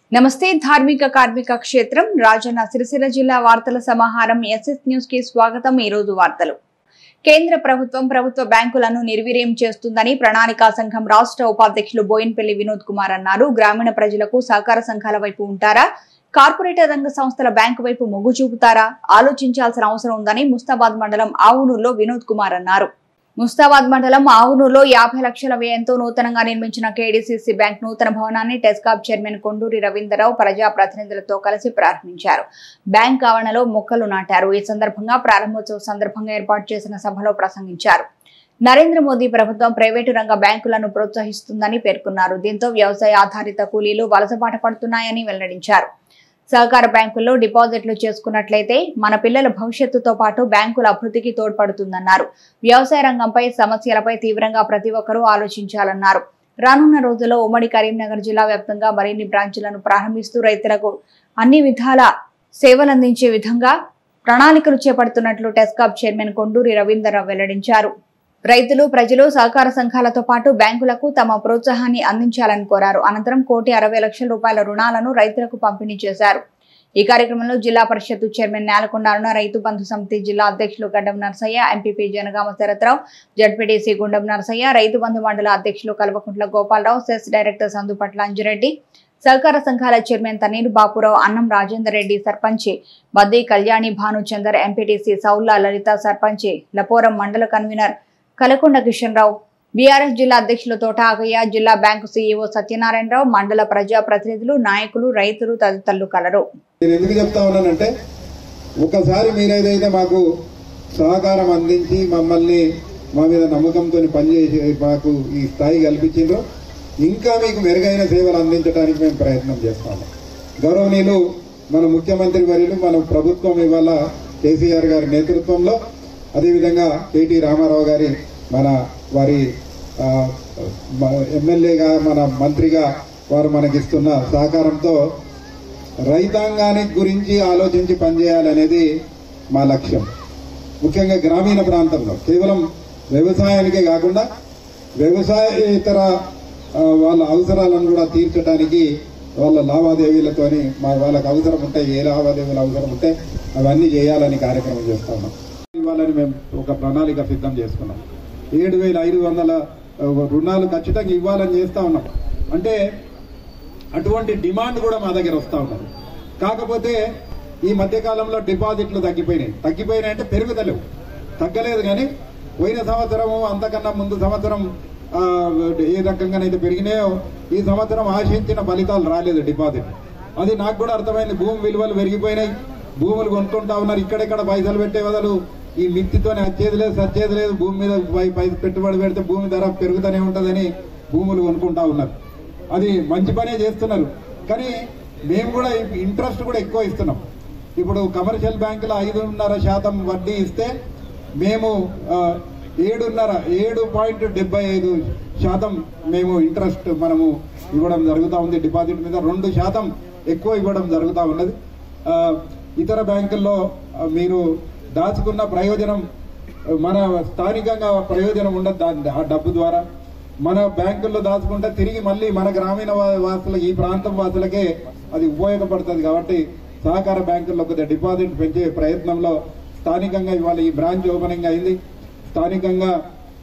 నమస్తే ధార్మిక కార్మిక క్షేత్రం రాజన్న సిరిసిల్ల జిల్లా వార్తల సమాహారం ఎస్ఎస్ న్యూస్ కి స్వాగతం ఈ రోజు వార్తలు కేంద్ర ప్రభుత్వం ప్రభుత్వ బ్యాంకులను నిర్వీర్యం చేస్తుందని ప్రణాళికా సంఘం రాష్ట్ర ఉపాధ్యక్షులు బోయిన్పల్లి వినోద్ కుమార్ అన్నారు గ్రామీణ ప్రజలకు సహకార సంఘాల వైపు ఉంటారా కార్పొరేటర్ రంగ సంస్థల బ్యాంకు వైపు మొగ్గు చూపుతారా ఆలోచించాల్సిన అవసరం ఉందని ముస్తాబాద్ మండలం ఆవునూరులో వినోద్ కుమార్ అన్నారు ముస్తాబాద్ మండలం ఆవునూరులో యాభై లక్షల వ్యయంతో నూతనంగా నిర్మించిన కేడీసీసీ బ్యాంక్ నూతన భవనాన్ని టెస్కాప్ చైర్మన్ కొండూరి రవీంద్రరావు ప్రజాప్రతినిధులతో కలిసి ప్రారంభించారు బ్యాంక్ ఆవరణలో మొక్కలు నాటారు ఈ సందర్భంగా ప్రారంభోత్సవ సందర్భంగా ఏర్పాటు చేసిన సభలో ప్రసంగించారు నరేంద్ర మోదీ ప్రభుత్వం ప్రైవేటు రంగ బ్యాంకులను ప్రోత్సహిస్తుందని పేర్కొన్నారు దీంతో వ్యవసాయ ఆధారిత కూలీలు వలసబాట పడుతున్నాయని వెల్లడించారు సహకార బ్యాంకుల్లో డిపాజిట్లు చేసుకున్నట్లయితే మన పిల్లల భవిష్యత్తుతో పాటు బ్యాంకుల అభివృద్ధికి తోడ్పడుతుందన్నారు వ్యవసాయ రంగంపై సమస్యలపై తీవ్రంగా ప్రతి ఒక్కరూ ఆలోచించాలన్నారు రానున్న రోజుల్లో ఉమ్మడి కరీంనగర్ జిల్లా వ్యాప్తంగా మరిన్ని బ్రాంచులను ప్రారంభిస్తూ రైతులకు అన్ని విధాల సేవలందించే విధంగా ప్రణాళికలు చేపడుతున్నట్లు టెస్కాప్ చైర్మన్ కొండూరి రవీందర్రావు వెల్లడించారు రైతులు ప్రజలు సహకార సంఘాలతో పాటు బ్యాంకులకు తమ ప్రోత్సాహాన్ని అందించాలని కోరారు అనంతరం కోటి అరవై లక్షల రూపాయల రుణాలను రైతులకు పంపిణీ చేశారు ఈ కార్యక్రమంలో జిల్లా పరిషత్ చైర్మన్ నేలకొండ అరుణ రైతు బంధు సమితి జిల్లా అధ్యక్షులు గడ్డం నరసయ్య ఎంపీపీ జనగామ శరత్రావు జడ్పీటీసీ గుండం నరసయ్య రైతు బంధు మండల అధ్యక్షులు కల్వకుంట్ల గోపాలరావు సెస్ డైరెక్టర్ సందుపట్ల అంజిరెడ్డి సహకార సంఘాల చైర్మన్ తన్నీరు బాపురావు అన్నం రాజేందర్ రెడ్డి సర్పంచి బద్ది కళ్యాణి భానుచందర్ ఎంపీటీసీ సౌల్లా లలిత సర్పంచి లపోరం మండల కన్వీనర్ కలకొండ కిషన్ రావు బీఆర్ఎస్ జిల్లా అధ్యక్షులు తోట ఆగయ్య జిల్లా బ్యాంకు సీఈఓ సత్యనారాయణరావు మండల ప్రజా ప్రతినిధులు నాయకులు రైతులు తదితరులు కలరు నేను ఎందుకు చెప్తా ఉన్నానంటే ఒకసారి మీరేదైతే మాకు సహకారం అందించి మమ్మల్ని మా మీద నమ్మకంతో పనిచేసి మాకు ఈ స్థాయి కల్పించిండ్రో ఇంకా మీకు మెరుగైన సేవలు అందించడానికి మేము ప్రయత్నం చేస్తాము గౌరవనీయులు మన ముఖ్యమంత్రి వర్యులు మన ప్రభుత్వం ఇవాళ కేసీఆర్ గారి నేతృత్వంలో అదేవిధంగా కేటీ రామారావు గారి మన వారి ఆ, మ- ఎమ్మెల్యేగా మన మంత్రిగా వారు మనకిస్తున్న సహకారంతో రైతాంగానికి గురించి ఆలోచించి పనిచేయాలనేది మా లక్ష్యం ముఖ్యంగా గ్రామీణ ప్రాంతంలో కేవలం వ్యవసాయానికే కాకుండా వ్యవసాయేతర ఆ, వాళ్ళ అవసరాలను కూడా తీర్చడానికి వాళ్ళ లావాదేవీలతోని మా వాళ్ళకి అవసరం ఉంటే ఏ లావాదేవీలు అవసరం ఉంటే అవన్నీ చేయాలని కార్యక్రమం చేస్తా ఉన్నాం ఇవ్వాలని మేము ఒక ప్రణాళిక సిద్ధం చేసుకున్నాం ఏడు వేల ఐదు వందల ఆ, రుణాలు ఖచ్చితంగా ఇవ్వాలని చేస్తా ఉన్నాం అంటే అటువంటి డిమాండ్ కూడా మా దగ్గర వస్తూ ఉన్నది కాకపోతే ఈ మధ్యకాలంలో డిపాజిట్లు తగ్గిపోయినాయి తగ్గిపోయినాయి అంటే పెరుగుతలేవు తగ్గలేదు కానీ పోయిన సంవత్సరము అంతకన్నా ముందు సంవత్సరం ఆ, ఏ రకంగానైతే పెరిగినాయో ఈ సంవత్సరం ఆశించిన ఫలితాలు రాలేదు డిపాజిట్ అది నాకు కూడా అర్థమైంది భూమి విలువలు పెరిగిపోయినాయి భూములు కొనుక్కుంటా ఉన్నారు ఇక్కడెక్కడ పైసలు పెట్టే బదులు ఈ మిత్తితోనే వచ్చేది లేదు సచ్చేది లేదు భూమి మీద పై- పై పెట్టుబడి పెడితే భూమి ధర పెరుగుతూనే ఉంటుందని భూములు కొనుక్కుంటా ఉన్నారు అది మంచి పనే చేస్తున్నారు కానీ మేము కూడా ఇంట్రెస్ట్ కూడా ఎక్కువ ఇస్తున్నాం ఇప్పుడు కమర్షియల్ బ్యాంకులో ఐదున్నర శాతం వడ్డీ ఇస్తే మేము ఆ, ఏడున్నర ఏడు పాయింట్ డెబ్బై ఐదు శాతం మేము ఇంట్రెస్ట్ మనము ఇవ్వడం జరుగుతూ ఉంది డిపాజిట్ మీద రెండు శాతం ఎక్కువ ఇవ్వడం జరుగుతూ ఉన్నది ఆ, ఇతర బ్యాంకుల్లో ఆ, మీరు దాచుకున్న ప్రయోజనం ఆ, మన స్థానికంగా ప్రయోజనం ఉండదు దాని ఆ డబ్బు ద్వారా మన బ్యాంకుల్లో దాచుకుంటే తిరిగి మళ్ళీ మన గ్రామీణ వా- వాసుల ఈ ప్రాంతం వాసులకే అది ఉపయోగపడుతుంది కాబట్టి సహకార బ్యాంకుల్లో కొద్దిగా డిపాజిట్ పెంచే ప్రయత్నంలో స్థానికంగా ఇవాళ ఈ బ్రాంచ్ ఓపెనింగ్ అయింది స్థానికంగా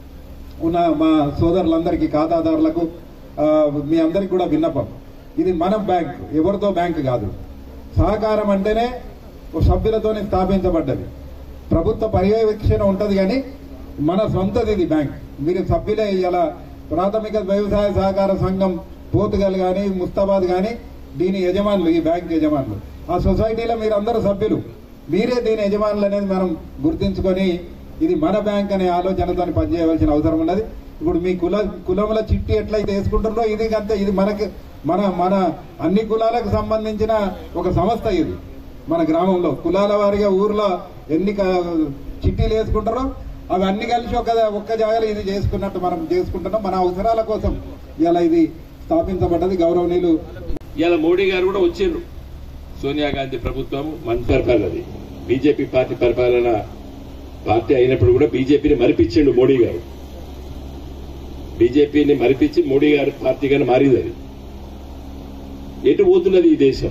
ఉన్న మా సోదరులందరికీ ఖాతాదారులకు ఆ, మీ అందరికి కూడా విన్నపం ఇది మన బ్యాంక్ ఎవరితో బ్యాంక్ కాదు సహకారం అంటేనే ఓ సభ్యులతోనే స్థాపించబడ్డది ప్రభుత్వ పర్యవేక్షణ ఉంటది కానీ మన సొంతది ఇది బ్యాంక్ మీరు సభ్యులే ఇలా ప్రాథమిక వ్యవసాయ సహకార సంఘం పోతుగల్ కానీ ముస్తాబాద్ కానీ దీని యజమానులు ఈ బ్యాంక్ యజమానులు ఆ సొసైటీలో మీరు అందరూ సభ్యులు మీరే దీని యజమానులు అనేది మనం గుర్తించుకొని ఇది మన బ్యాంక్ అనే ఆలోచనతో పనిచేయవలసిన అవసరం ఉన్నది ఇప్పుడు మీ కుల కులముల చిట్టి ఎట్లయితే వేసుకుంటారో ఇది అంతే ఇది మనకి మన మన అన్ని కులాలకు సంబంధించిన ఒక సంస్థ ఇది మన గ్రామంలో కులాల వారిగా ఊర్లో ఎన్ని క- చిట్టీలు వేసుకుంటారో అవి అన్ని కలిసి ఒక ఒక్క జాగాలో ఇది చేసుకున్నట్టు మనం చేసుకుంటున్నాం మన అవసరాల కోసం ఇలా ఇది స్థాపించబడ్డది గౌరవనీయులు ఇవాళ మోడీ గారు కూడా వచ్చిండ్రు సోనియా గాంధీ ప్రభుత్వం మన పరిపాలనది బీజేపీ పార్టీ పరిపాలన పార్టీ అయినప్పుడు కూడా బీజేపీని మరిపించిండు మోడీ గారు బీజేపీని మరిపించి మోడీ గారి పార్టీగా మారింది అది ఎటు పోతున్నది ఈ దేశం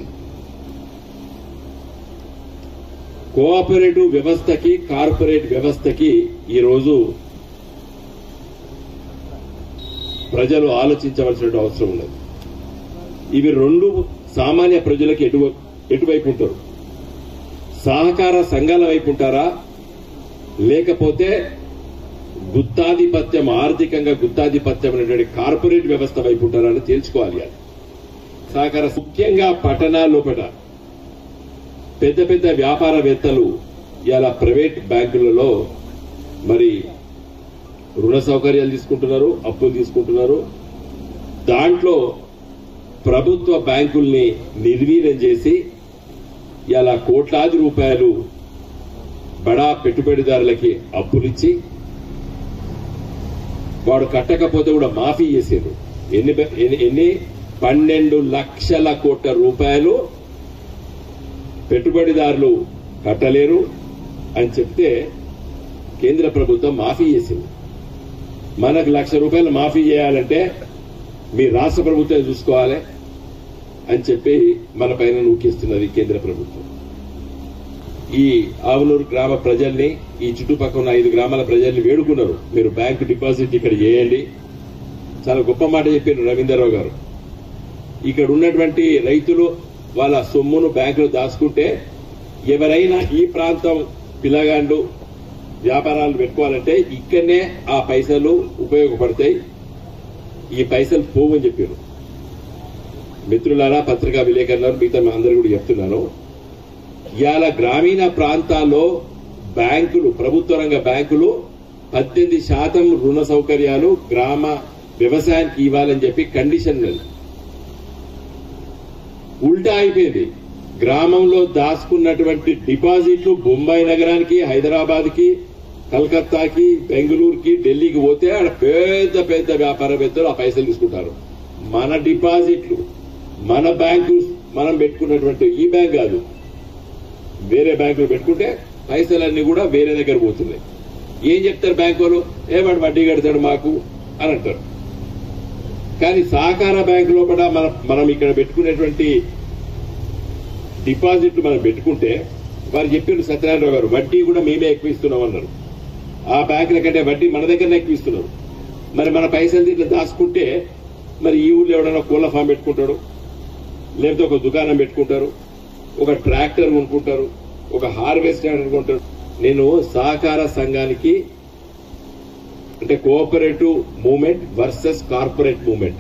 కోఆపరేటివ్ వ్యవస్థకి కార్పొరేట్ వ్యవస్థకి ఈరోజు ప్రజలు ఆలోచించవలసిన అవసరం ఉన్నది ఇవి రెండు సామాన్య ప్రజలకు ఎటు ఎటువైపు ఉంటారు సహకార సంఘాల వైపు ఉంటారా లేకపోతే గుత్తాధిపత్యం ఆర్థికంగా గుత్తాధిపత్యం అనేటువంటి కార్పొరేట్ వ్యవస్థ వైపు ఉంటారా అని తేల్చుకోవాలి అది సహకార ముఖ్యంగా పట్టణాల లోపల పెద్ద పెద్ద వ్యాపారవేత్తలు ఇలా ప్రైవేట్ బ్యాంకులలో మరి రుణ సౌకర్యాలు తీసుకుంటున్నారు అప్పులు తీసుకుంటున్నారు దాంట్లో ప్రభుత్వ బ్యాంకుల్ని నిర్వీర్యం చేసి ఇలా కోట్లాది రూపాయలు బడా పెట్టుబడిదారులకి అప్పులిచ్చి వాడు కట్టకపోతే కూడా మాఫీ చేసారు ఎన్ని ఎన్ని- ఎన్ని పన్నెండు లక్షల కోట్ల రూపాయలు పెట్టుబడిదారులు కట్టలేరు అని చెప్తే కేంద్ర ప్రభుత్వం మాఫీ చేసింది మనకు లక్ష రూపాయలు మాఫీ చేయాలంటే మీ రాష్ట్ర ప్రభుత్వం చూసుకోవాలి అని చెప్పి మన పైన నూకిస్తున్నది కేంద్ర ప్రభుత్వం ఈ ఆవునూరు గ్రామ ప్రజల్ని ఈ చుట్టుపక్కల ఉన్న ఐదు గ్రామాల ప్రజల్ని వేడుకున్నారు మీరు బ్యాంకు డిపాజిట్ ఇక్కడ చేయండి చాలా గొప్ప మాట చెప్పారు రవీంద్రరావు గారు ఇక్కడ ఉన్నటువంటి రైతులు వాళ్ళ సొమ్మును బ్యాంకులో దాచుకుంటే ఎవరైనా ఈ ప్రాంతం పిల్లగాండ్లు వ్యాపారాలు పెట్టుకోవాలంటే ఇక్కడనే ఆ పైసలు ఉపయోగపడతాయి ఈ పైసలు పోవని చెప్పారు మిత్రులారా పత్రికా విలేకరులారు మిగతా మా అందరూ కూడా చెప్తున్నాను ఇవాళ గ్రామీణ ప్రాంతాల్లో బ్యాంకులు ప్రభుత్వ రంగ బ్యాంకులు పద్దెనిమిది శాతం రుణ సౌకర్యాలు గ్రామ వ్యవసాయానికి ఇవ్వాలని చెప్పి కండిషన్ ఉన్నది ఉల్టా అయిపోయింది గ్రామంలో దాచుకున్నటువంటి డిపాజిట్లు బొంబాయి నగరానికి హైదరాబాద్ కి కలకత్తాకి బెంగళూరుకి ఢిల్లీకి పోతే ఆడ పెద్ద పెద్ద వ్యాపారవేత్తలు ఆ పైసలు తీసుకుంటారు మన డిపాజిట్లు మన బ్యాంకు మనం పెట్టుకున్నటువంటి ఈ బ్యాంక్ కాదు వేరే బ్యాంకులు పెట్టుకుంటే పైసలన్నీ కూడా వేరే దగ్గర పోతున్నాయి ఏం చెప్తారు బ్యాంకు వాళ్ళు ఏ వాడు వడ్డీ కడతాడు మాకు అని అంటారు కానీ సహకార బ్యాంకు లోపల మనం మనం ఇక్కడ పెట్టుకునేటువంటి డిపాజిట్లు మనం పెట్టుకుంటే వారు చెప్పారు సత్యనారాయణ గారు వడ్డీ కూడా మేమే ఎక్కువ ఇస్తున్నాం అన్నారు ఆ బ్యాంకుల కంటే వడ్డీ మన దగ్గరనే ఎక్కువ ఇస్తున్నారు మరి మన పైసలు దీంట్లో దాచుకుంటే మరి ఈ ఊళ్ళో ఎవడైనా కోళ్ళ ఫామ్ పెట్టుకుంటాడు లేకపోతే ఒక దుకాణం పెట్టుకుంటారు ఒక ట్రాక్టర్ కొనుక్కుంటారు ఒక హార్వెస్టర్ అనుకుంటారు నేను సహకార సంఘానికి అంటే cooperative movement versus corporate movement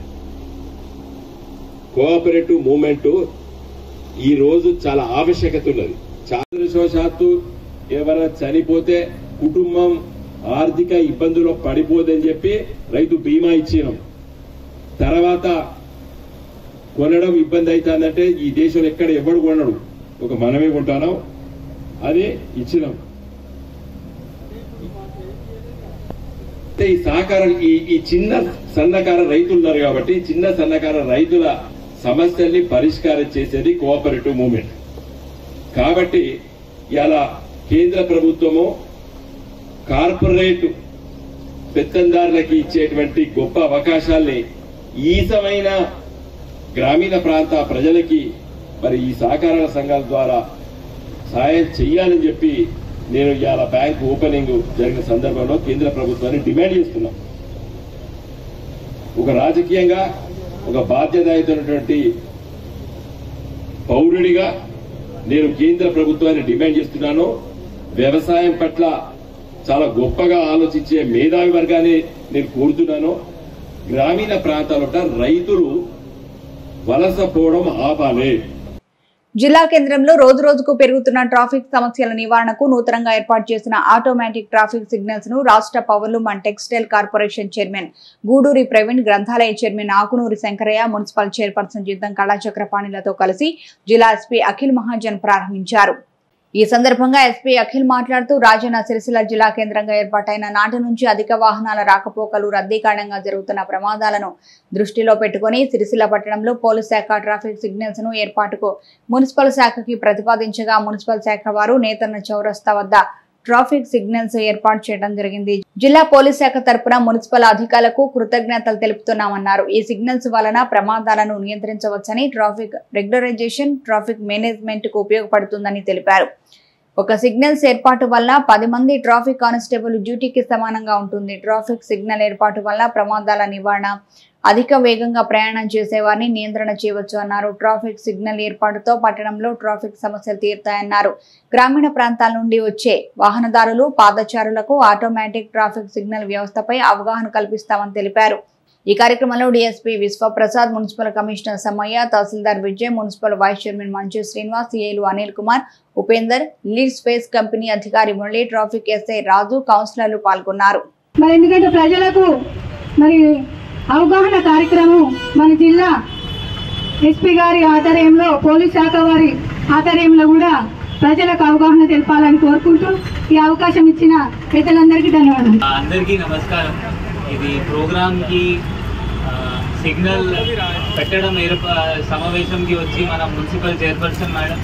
cooperative movement ఈ రోజు చాలా ఆవశ్యకత ఉన్నది చాదృశవశాత్తు ఎవరైనా చనిపోతే కుటుంబం ఆర్థిక ఇబ్బందుల్లో పడిపోదని చెప్పి రైతు బీమా ఇచ్చినాం తర్వాత కొనడం ఇబ్బంది అవుతుందంటే ఈ దేశంలో ఎక్కడ ఎవడు కొనడు ఒక మనమే కొంటాను అది ఇచ్చినాం అంటే ఈ సహకార ఈ ఈ చిన్న సన్నకార రైతులు ఉన్నారు కాబట్టి చిన్న సన్నకార రైతుల సమస్యల్ని పరిష్కారం చేసేది కోఆపరేటివ్ మూవ్మెంట్ కాబట్టి ఇలా కేంద్ర ప్రభుత్వము కార్పొరేట్ పెత్తందారులకి ఇచ్చేటువంటి గొప్ప అవకాశాల్ని ఈసమైన గ్రామీణ ప్రాంత ప్రజలకి మరి ఈ సహకార సంఘాల ద్వారా సాయం చెయ్యాలని చెప్పి నేను ఇవాళ బ్యాంక్ ఓపెనింగ్ జరిగిన సందర్భంలో కేంద్ర ప్రభుత్వాన్ని డిమాండ్ చేస్తున్నాం ఒక రాజకీయంగా ఒక బాధ్యతాయుతమైనటువంటి పౌరుడిగా నేను కేంద్ర ప్రభుత్వాన్ని డిమాండ్ చేస్తున్నాను వ్యవసాయం పట్ల చాలా గొప్పగా ఆలోచించే మేధావి వర్గాన్ని నేను కోరుతున్నాను గ్రామీణ ప్రాంతాల రైతులు వలస పోవడం ఆపాలి జిల్లా కేంద్రంలో రోజు రోజుకు పెరుగుతున్న ట్రాఫిక్ సమస్యల నివారణకు నూతనంగా ఏర్పాటు చేసిన ఆటోమేటిక్ ట్రాఫిక్ సిగ్నల్స్ ను రాష్ట్ర powerloom and textile corporation chairman Guduri Praveen గ్రంథాలయ chairman Akunuri Shankaraiah municipal chairperson Jiddam కళాచక్రపాణిలతో కలిసి జిల్లా ఎస్పీ అఖిల్ మహాజన్ ప్రారంభించారు ఈ సందర్భంగా ఎస్పీ అఖిల్ మాట్లాడుతూ రాజన్న సిరిసిల్ల జిల్లా కేంద్రంగా ఏర్పాటైన నాటి నుంచి అధిక వాహనాల రాకపోకలు రద్దీ కారణంగా జరుగుతున్న ప్రమాదాలను దృష్టిలో పెట్టుకుని సిరిసిల్ల పట్టణంలో పోలీస్ శాఖ ట్రాఫిక్ సిగ్నల్స్ ను ఏర్పాటుకు మున్సిపల్ శాఖకి ప్రతిపాదించగా మున్సిపల్ శాఖ వారు నేతన్న చౌరస్తా వద్ద ట్రాఫిక్ సిగ్నల్స్ ఏర్పాటు చేయడం జరిగింది జిల్లా పోలీస్ శాఖ తరపున మున్సిపల్ అధికారులకు కృతజ్ఞతలు తెలుపుతున్నామన్నారు ఈ సిగ్నల్స్ వలన ప్రమాదాలను నియంత్రించవచ్చని ట్రాఫిక్ రెగ్యులరైజేషన్ ట్రాఫిక్ మేనేజ్మెంట్ కు ఉపయోగపడుతుందని తెలిపారు ఒక సిగ్నల్స్ ఏర్పాటు వల్ల పది మంది ట్రాఫిక్ కానిస్టేబుల్ డ్యూటీకి సమానంగా ఉంటుంది ట్రాఫిక్ సిగ్నల్ ఏర్పాటు వల్ల ప్రమాదాల నివారణ అధిక వేగంగా ప్రయాణం చేసేవారిని నియంత్రణ చేయవచ్చు అన్నారు ట్రాఫిక్ సిగ్నల్ ఏర్పాటుతో పట్టణంలో ట్రాఫిక్ సమస్యలు తీరుతాయన్నారు గ్రామీణ ప్రాంతాల నుండి వచ్చే వాహనదారులు పాదచారులకు ఆటోమేటిక్ ట్రాఫిక్ సిగ్నల్ వ్యవస్థపై అవగాహన కల్పిస్తామని తెలిపారు ఈ కార్యక్రమంలో DSP Vishwaprasad municipal commissioner Sammaiah తహసీల్దార్ Vijay municipal vice chairman Manju Srinivas సిఐలు Anil Kumar Upender lead space company అధికారి మురళి ట్రాఫిక్ ఎస్ఐ రాజు కౌన్సిలర్లు పాల్గొన్నారు మరి ఎందుకంటే ప్రజలకు మరి అవగాహన కార్యక్రమం మన జిల్లా ఎస్పీ గారి ఆధ్వర్యంలో పోలీస్ శాఖ వారి ఆధ్వర్యంలో కూడా ప్రజలకు అవగాహన తెలపాలని కోరుకుంటూ ఈ అవకాశం ఇచ్చిన పెద్దలందరికీ ధన్యవాదాలు అందరికీ నమస్కారం ఇది ప్రోగ్రామ్ కి ఆ, సిగ్నల్ పెట్టడం ఏర్ప సమావేశంకి వచ్చి మన మున్సిపల్ చైర్పర్సన్ మేడం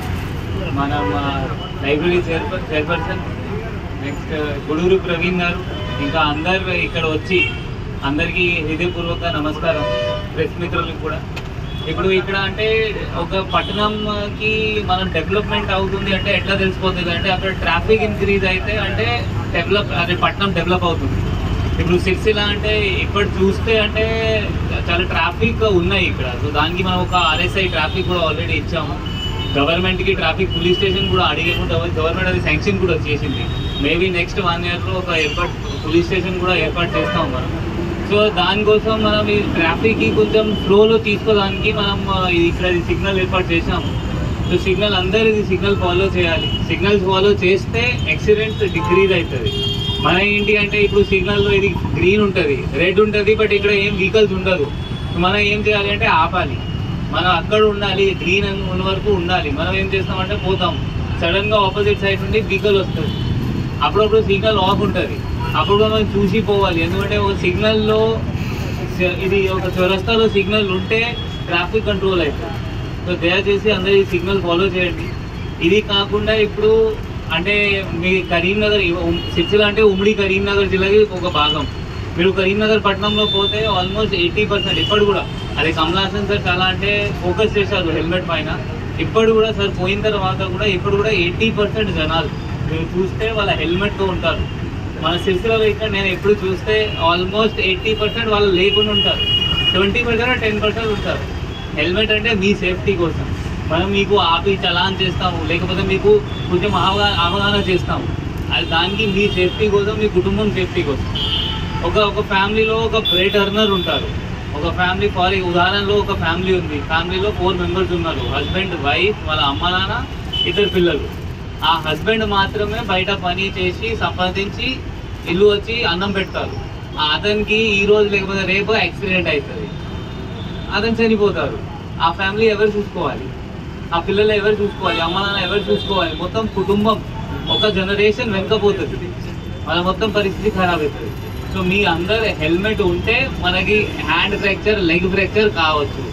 మనం ఆ, library chairper chairperson next Guduru Praveen garu ఇంకా అందరు ఇక్కడ వచ్చి అందరికీ హృదయపూర్వక నమస్కారం ప్రెస్ మిత్రులకు కూడా ఇప్పుడు ఇక్కడ అంటే ఒక పట్టణంకి మనం డెవలప్మెంట్ అవుతుంది అంటే ఎట్లా తెలిసిపోతుంది అంటే అక్కడ ట్రాఫిక్ ఇంక్రీజ్ అయితే అంటే డెవలప్ అదే పట్టణం డెవలప్ అవుతుంది ఇప్పుడు సిరిసిల్ల అంటే ఇప్పుడు చూస్తే అంటే చాలా ట్రాఫిక్ ఉన్నాయి ఇక్కడ సో దానికి మనం ఒక ఆర్ఎస్ఐ ట్రాఫిక్ కూడా ఆల్రెడీ ఇచ్చాము గవర్నమెంట్ కి ట్రాఫిక్ పోలీస్ స్టేషన్ కూడా అడిగకుండా గవర్నమెంట్ అది శాంక్షన్ కూడా చేసింది మేబీ నెక్స్ట్ వన్ ఇయర్ లో ఒక ఏర్పాటు పోలీస్ స్టేషన్ కూడా ఏర్పాటు చేస్తాం మనం సో దానికోసం మనం ఈ ట్రాఫిక్ కి కొంచెం ఫ్లోలో తీసుకోవడానికి మనం ఆ, ఇది ఇక్కడ సిగ్నల్ ఏర్పాటు చేసాము సో సిగ్నల్ అందరు ఇది సిగ్నల్ ఫాలో చేయాలి సిగ్నల్స్ ఫాలో చేస్తే యాక్సిడెంట్స్ డిక్రీజ్ అవుతుంది మన ఏంటి అంటే ఇప్పుడు సిగ్నల్లో ఇది గ్రీన్ ఉంటుంది రెడ్ ఉంటుంది బట్ ఇక్కడ ఏం వెహికల్స్ ఉండదు మనం ఏం చేయాలి అంటే ఆపాలి మనం అక్కడ ఉండాలి గ్రీన్ ఉన్న వరకు ఉండాలి మనం ఏం చేస్తామంటే పోతాం సడన్ గా ఆపోజిట్ సైడ్ నుండి వెహికల్ వస్తుంది అప్పుడప్పుడు సిగ్నల్ ఆఫ్ ఉంటుంది అప్పుడు మనం చూసి పోవాలి ఎందుకంటే ఒక సిగ్నల్లో ఇది ఒక చౌరస్తాలో సిగ్నల్ ఉంటే ట్రాఫిక్ కంట్రోల్ అవుతుంది సో దయచేసి అందరు ఈ సిగ్నల్ ఫాలో చేయండి ఇది కాకుండా ఇప్పుడు అంటే మీ కరీంనగర్ సిరిసిల్ల అంటే ఉమ్మడి కరీంనగర్ జిల్లాకి ఒక భాగం మీరు కరీంనగర్ పట్టణంలో పోతే ఆల్మోస్ట్ ఎయిటీ పర్సెంట్ ఇప్పుడు కూడా అదే కమలాసన్ సార్ చాలా అంటే ఫోకస్ చేశారు హెల్మెట్ పైన ఇప్పుడు కూడా సార్ పోయిన తర్వాత కూడా ఇప్పుడు కూడా ఎయిటీ పర్సెంట్ జనాలు మీరు చూస్తే వాళ్ళ హెల్మెట్తో ఉంటారు మన సిరిసిల్లలో ఇక్కడ నేను ఎప్పుడు చూస్తే ఆల్మోస్ట్ ఎయిటీ పర్సెంట్ వాళ్ళు లేకుండా ఉంటారు ట్వంటీ పర్సెంట్ టెన్ పర్సెంట్ ఉంటారు హెల్మెట్ అంటే మీ సేఫ్టీ కోసం మనం మీకు ఆపి చలాన్ చేస్తాము లేకపోతే మీకు కొంచెం అవగా- అవగాహన చేస్తాము అది దానికి మీ సేఫ్టీ కోసం మీ కుటుంబం సేఫ్టీ కోసం ఒక ఒక ఫ్యామిలీలో ఒక బ్రేడ్ అర్నర్ ఉంటారు ఒక ఫ్యామిలీ ఫార్ ఉదాహరణలో ఒక ఫ్యామిలీ ఉంది ఫ్యామిలీలో ఫోర్ మెంబర్స్ ఉన్నారు హస్బెండ్ వైఫ్ వాళ్ళ అమ్మ నాన్న ఇద్దరు పిల్లలు ఆ హస్బెండ్ మాత్రమే బయట పని చేసి సంపాదించి ఇల్లు వచ్చి అన్నం పెడతారు ఆ అతనికి ఈ రోజు లేకపోతే రేపు యాక్సిడెంట్ అవుతుంది అతను చనిపోతారు ఆ ఫ్యామిలీ ఎవరు చూసుకోవాలి ఆ పిల్లలు ఎవరు చూసుకోవాలి అమ్మ నాన్న ఎవరు చూసుకోవాలి మొత్తం కుటుంబం ఒక జనరేషన్ వెనుకపోతుంది మన మొత్తం పరిస్థితి ఖరాబ్ అవుతుంది సో మీ అందరు హెల్మెట్ ఉంటే మనకి హ్యాండ్ ఫ్రాక్చర్ లెగ్ ఫ్రాక్చర్ కావచ్చు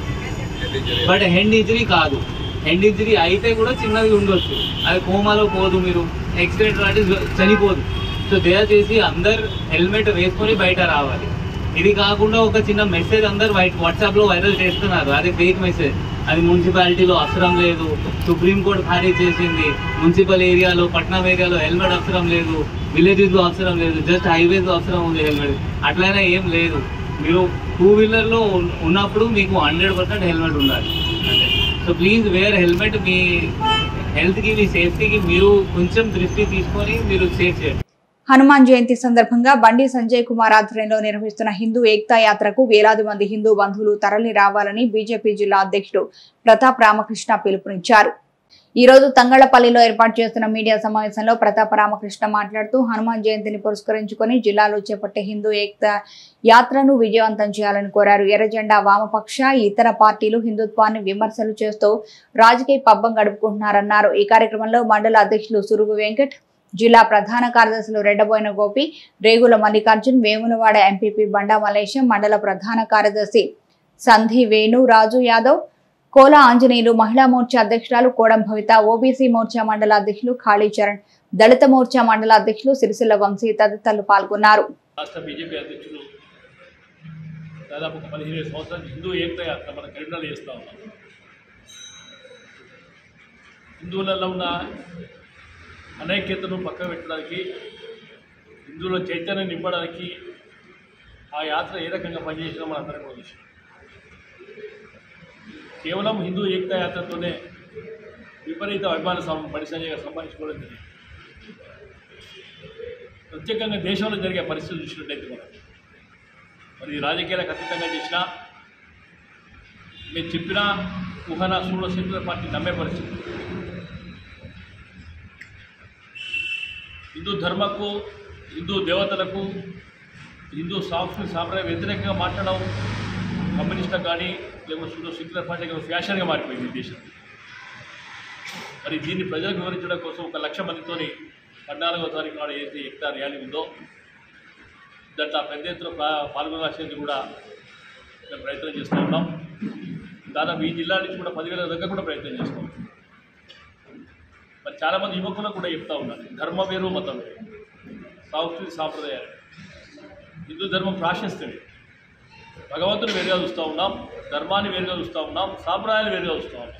బట్ హెండ్ ఇంజరీ కాదు హెండ్ ఇంజరీ అయితే కూడా చిన్నది ఉండొచ్చు అది కోమాలో పోదు మీరు యాక్సిడెంట్ లాంటి చనిపోదు సో దయచేసి అందరు హెల్మెట్ వేసుకొని బయట రావాలి ఇది కాకుండా ఒక చిన్న మెసేజ్ అందరు వైట్ వాట్సాప్ లో వైరల్ చేస్తున్నారు అది ఫేక్ మెసేజ్ అది మున్సిపాలిటీలో అవసరం లేదు సుప్రీంకోర్టు ఖారీజ్ చేసింది మున్సిపల్ ఏరియాలో పట్నం ఏరియాలో హెల్మెట్ అవసరం లేదు విలేజెస్ లో అవసరం లేదు జస్ట్ హైవేస్ లో అవసరం ఉంది హెల్మెట్ అట్లయినా ఏం లేదు మీరు టూ వీలర్ లో ఉన్- ఉన్నప్పుడు మీకు హండ్రెడ్ పర్సెంట్ హెల్మెట్ ఉండాలి అంటే సో ప్లీజ్ వేర్ హెల్మెట్ మీ హెల్త్ కి మీ సేఫ్టీకి మీరు కొంచెం దృష్టి తీసుకొని మీరు సేఫ్ చేయండి హనుమాన్ జయంతి సందర్భంగా బండి సంజయ్ కుమార్ ఆధ్వర్యంలో నిర్వహిస్తున్న హిందూ ఏక్తా యాత్రకు వేలాది మంది హిందూ బంధువులు తరలి రావాలని బీజేపీ జిల్లా అధ్యక్షుడు ప్రతాప్ రామకృష్ణ పిలుపునిచ్చారు ఈ రోజు తంగళ్లపల్లిలో ఏర్పాటు చేస్తున్న మీడియా సమావేశంలో ప్రతాప రామకృష్ణ మాట్లాడుతూ హనుమాన్ జయంతిని పురస్కరించుకొని జిల్లాలో చేపట్టే హిందూ ఏక్తా యాత్రను విజయవంతం చేయాలని కోరారు ఎర్రజెండా వామపక్ష ఇతర పార్టీలు హిందుత్వాన్ని విమర్శలు చేస్తూ రాజకీయ పబ్బం గడుపుకుంటున్నారన్నారు ఈ కార్యక్రమంలో మండల అధ్యక్షులు సురుగు వెంకట్ జిల్లా ప్రధాన కార్యదర్శులు రెడ్డబోయిన గోపి రేగుల మల్లికార్జున్ వేములవాడ ఎంపీపీ బండా మలేశం మండల ప్రధాన కార్యదర్శి సంధి వేణు రాజు యాదవ్ కోల ఆంజనేయులు మహిళా మోర్చా అధ్యక్షురాలు కోడం భవిత ఓబీసీ మోర్చా మండల అధ్యక్షులు ఖాళీ చరణ్ దళిత మోర్చా మండల అధ్యక్షులు సిరిసిల్ల వంశీ తదితరులు పాల్గొన్నారు రాష్ట్ర బీజేపీ అధ్యక్షులు దాదాపు ఒక పదిహేను సంవత్సరాల నుంచి హిందూ ఏకత యాత్ర మన కరీంనగర్ చేస్తూ ఉన్నాం హిందువులలో ఉన్న అనైక్యతను పక్కన పెట్టడానికి హిందువుల చైతన్యం నింపడానికి ఆ యాత్ర ఏ రకంగా పనిచేసినా మనందరం కూడా చూసాం కేవలం హిందూ ఏకత యాత్రతోనే విపరీత అభిమాన సం- బండి సంజయ్ గారు సంపాదించుకోవడం జరిగింది ప్రత్యేకంగా దేశంలో జరిగే పరిస్థితులు చూసినట్టయితే మనం మరి ఈ రాజకీయాలకు అతీతంగా చేసినా మేము చెప్పినా ఊహన సూడ సెక్యులర్ పార్టీ నమ్మే పరిస్థితి హిందూ ధర్మకు హిందూ దేవతలకు హిందూ సంస్కృతి సాంప్రదాయ వ్యతిరేకంగా మాట్లాడడం కమ్యూనిస్టులకు కానీ లేకపోతే సూడో సెక్యులర్ పార్టీ కానీ ఫ్యాషన్గా మారిపోయింది ఈ దేశం మరి దీన్ని ప్రజలకు వివరించడం కోసం ఒక లక్ష మందితోని పద్నాలుగో తారీఖు నాడు ఏదైతే ఎక్తా ర్యాలీ ఉందో దాంట్లో పెద్ద ఎత్తున పా- పాల్గొనాల్సింది కూడా మేము ప్రయత్నం చేస్తూ ఉన్నాం దాదాపు ఈ జిల్లా నుంచి కూడా పదివేల దగ్గర కూడా ప్రయత్నం చేస్తాం మరి చాలామంది యువకులకు కూడా చెప్తా ఉన్నారు ధర్మ వేరు మతం వేరు సంస్కృతి సాంప్రదాయాలు హిందూ ధర్మం ప్రాశస్త్యమే భగవంతుని వేరుగా చూస్తూ ఉన్నాం ధర్మాన్ని వేరుగా చూస్తూ ఉన్నాం సాంప్రదాయాలు వేరుగా చూస్తూ ఉన్నాం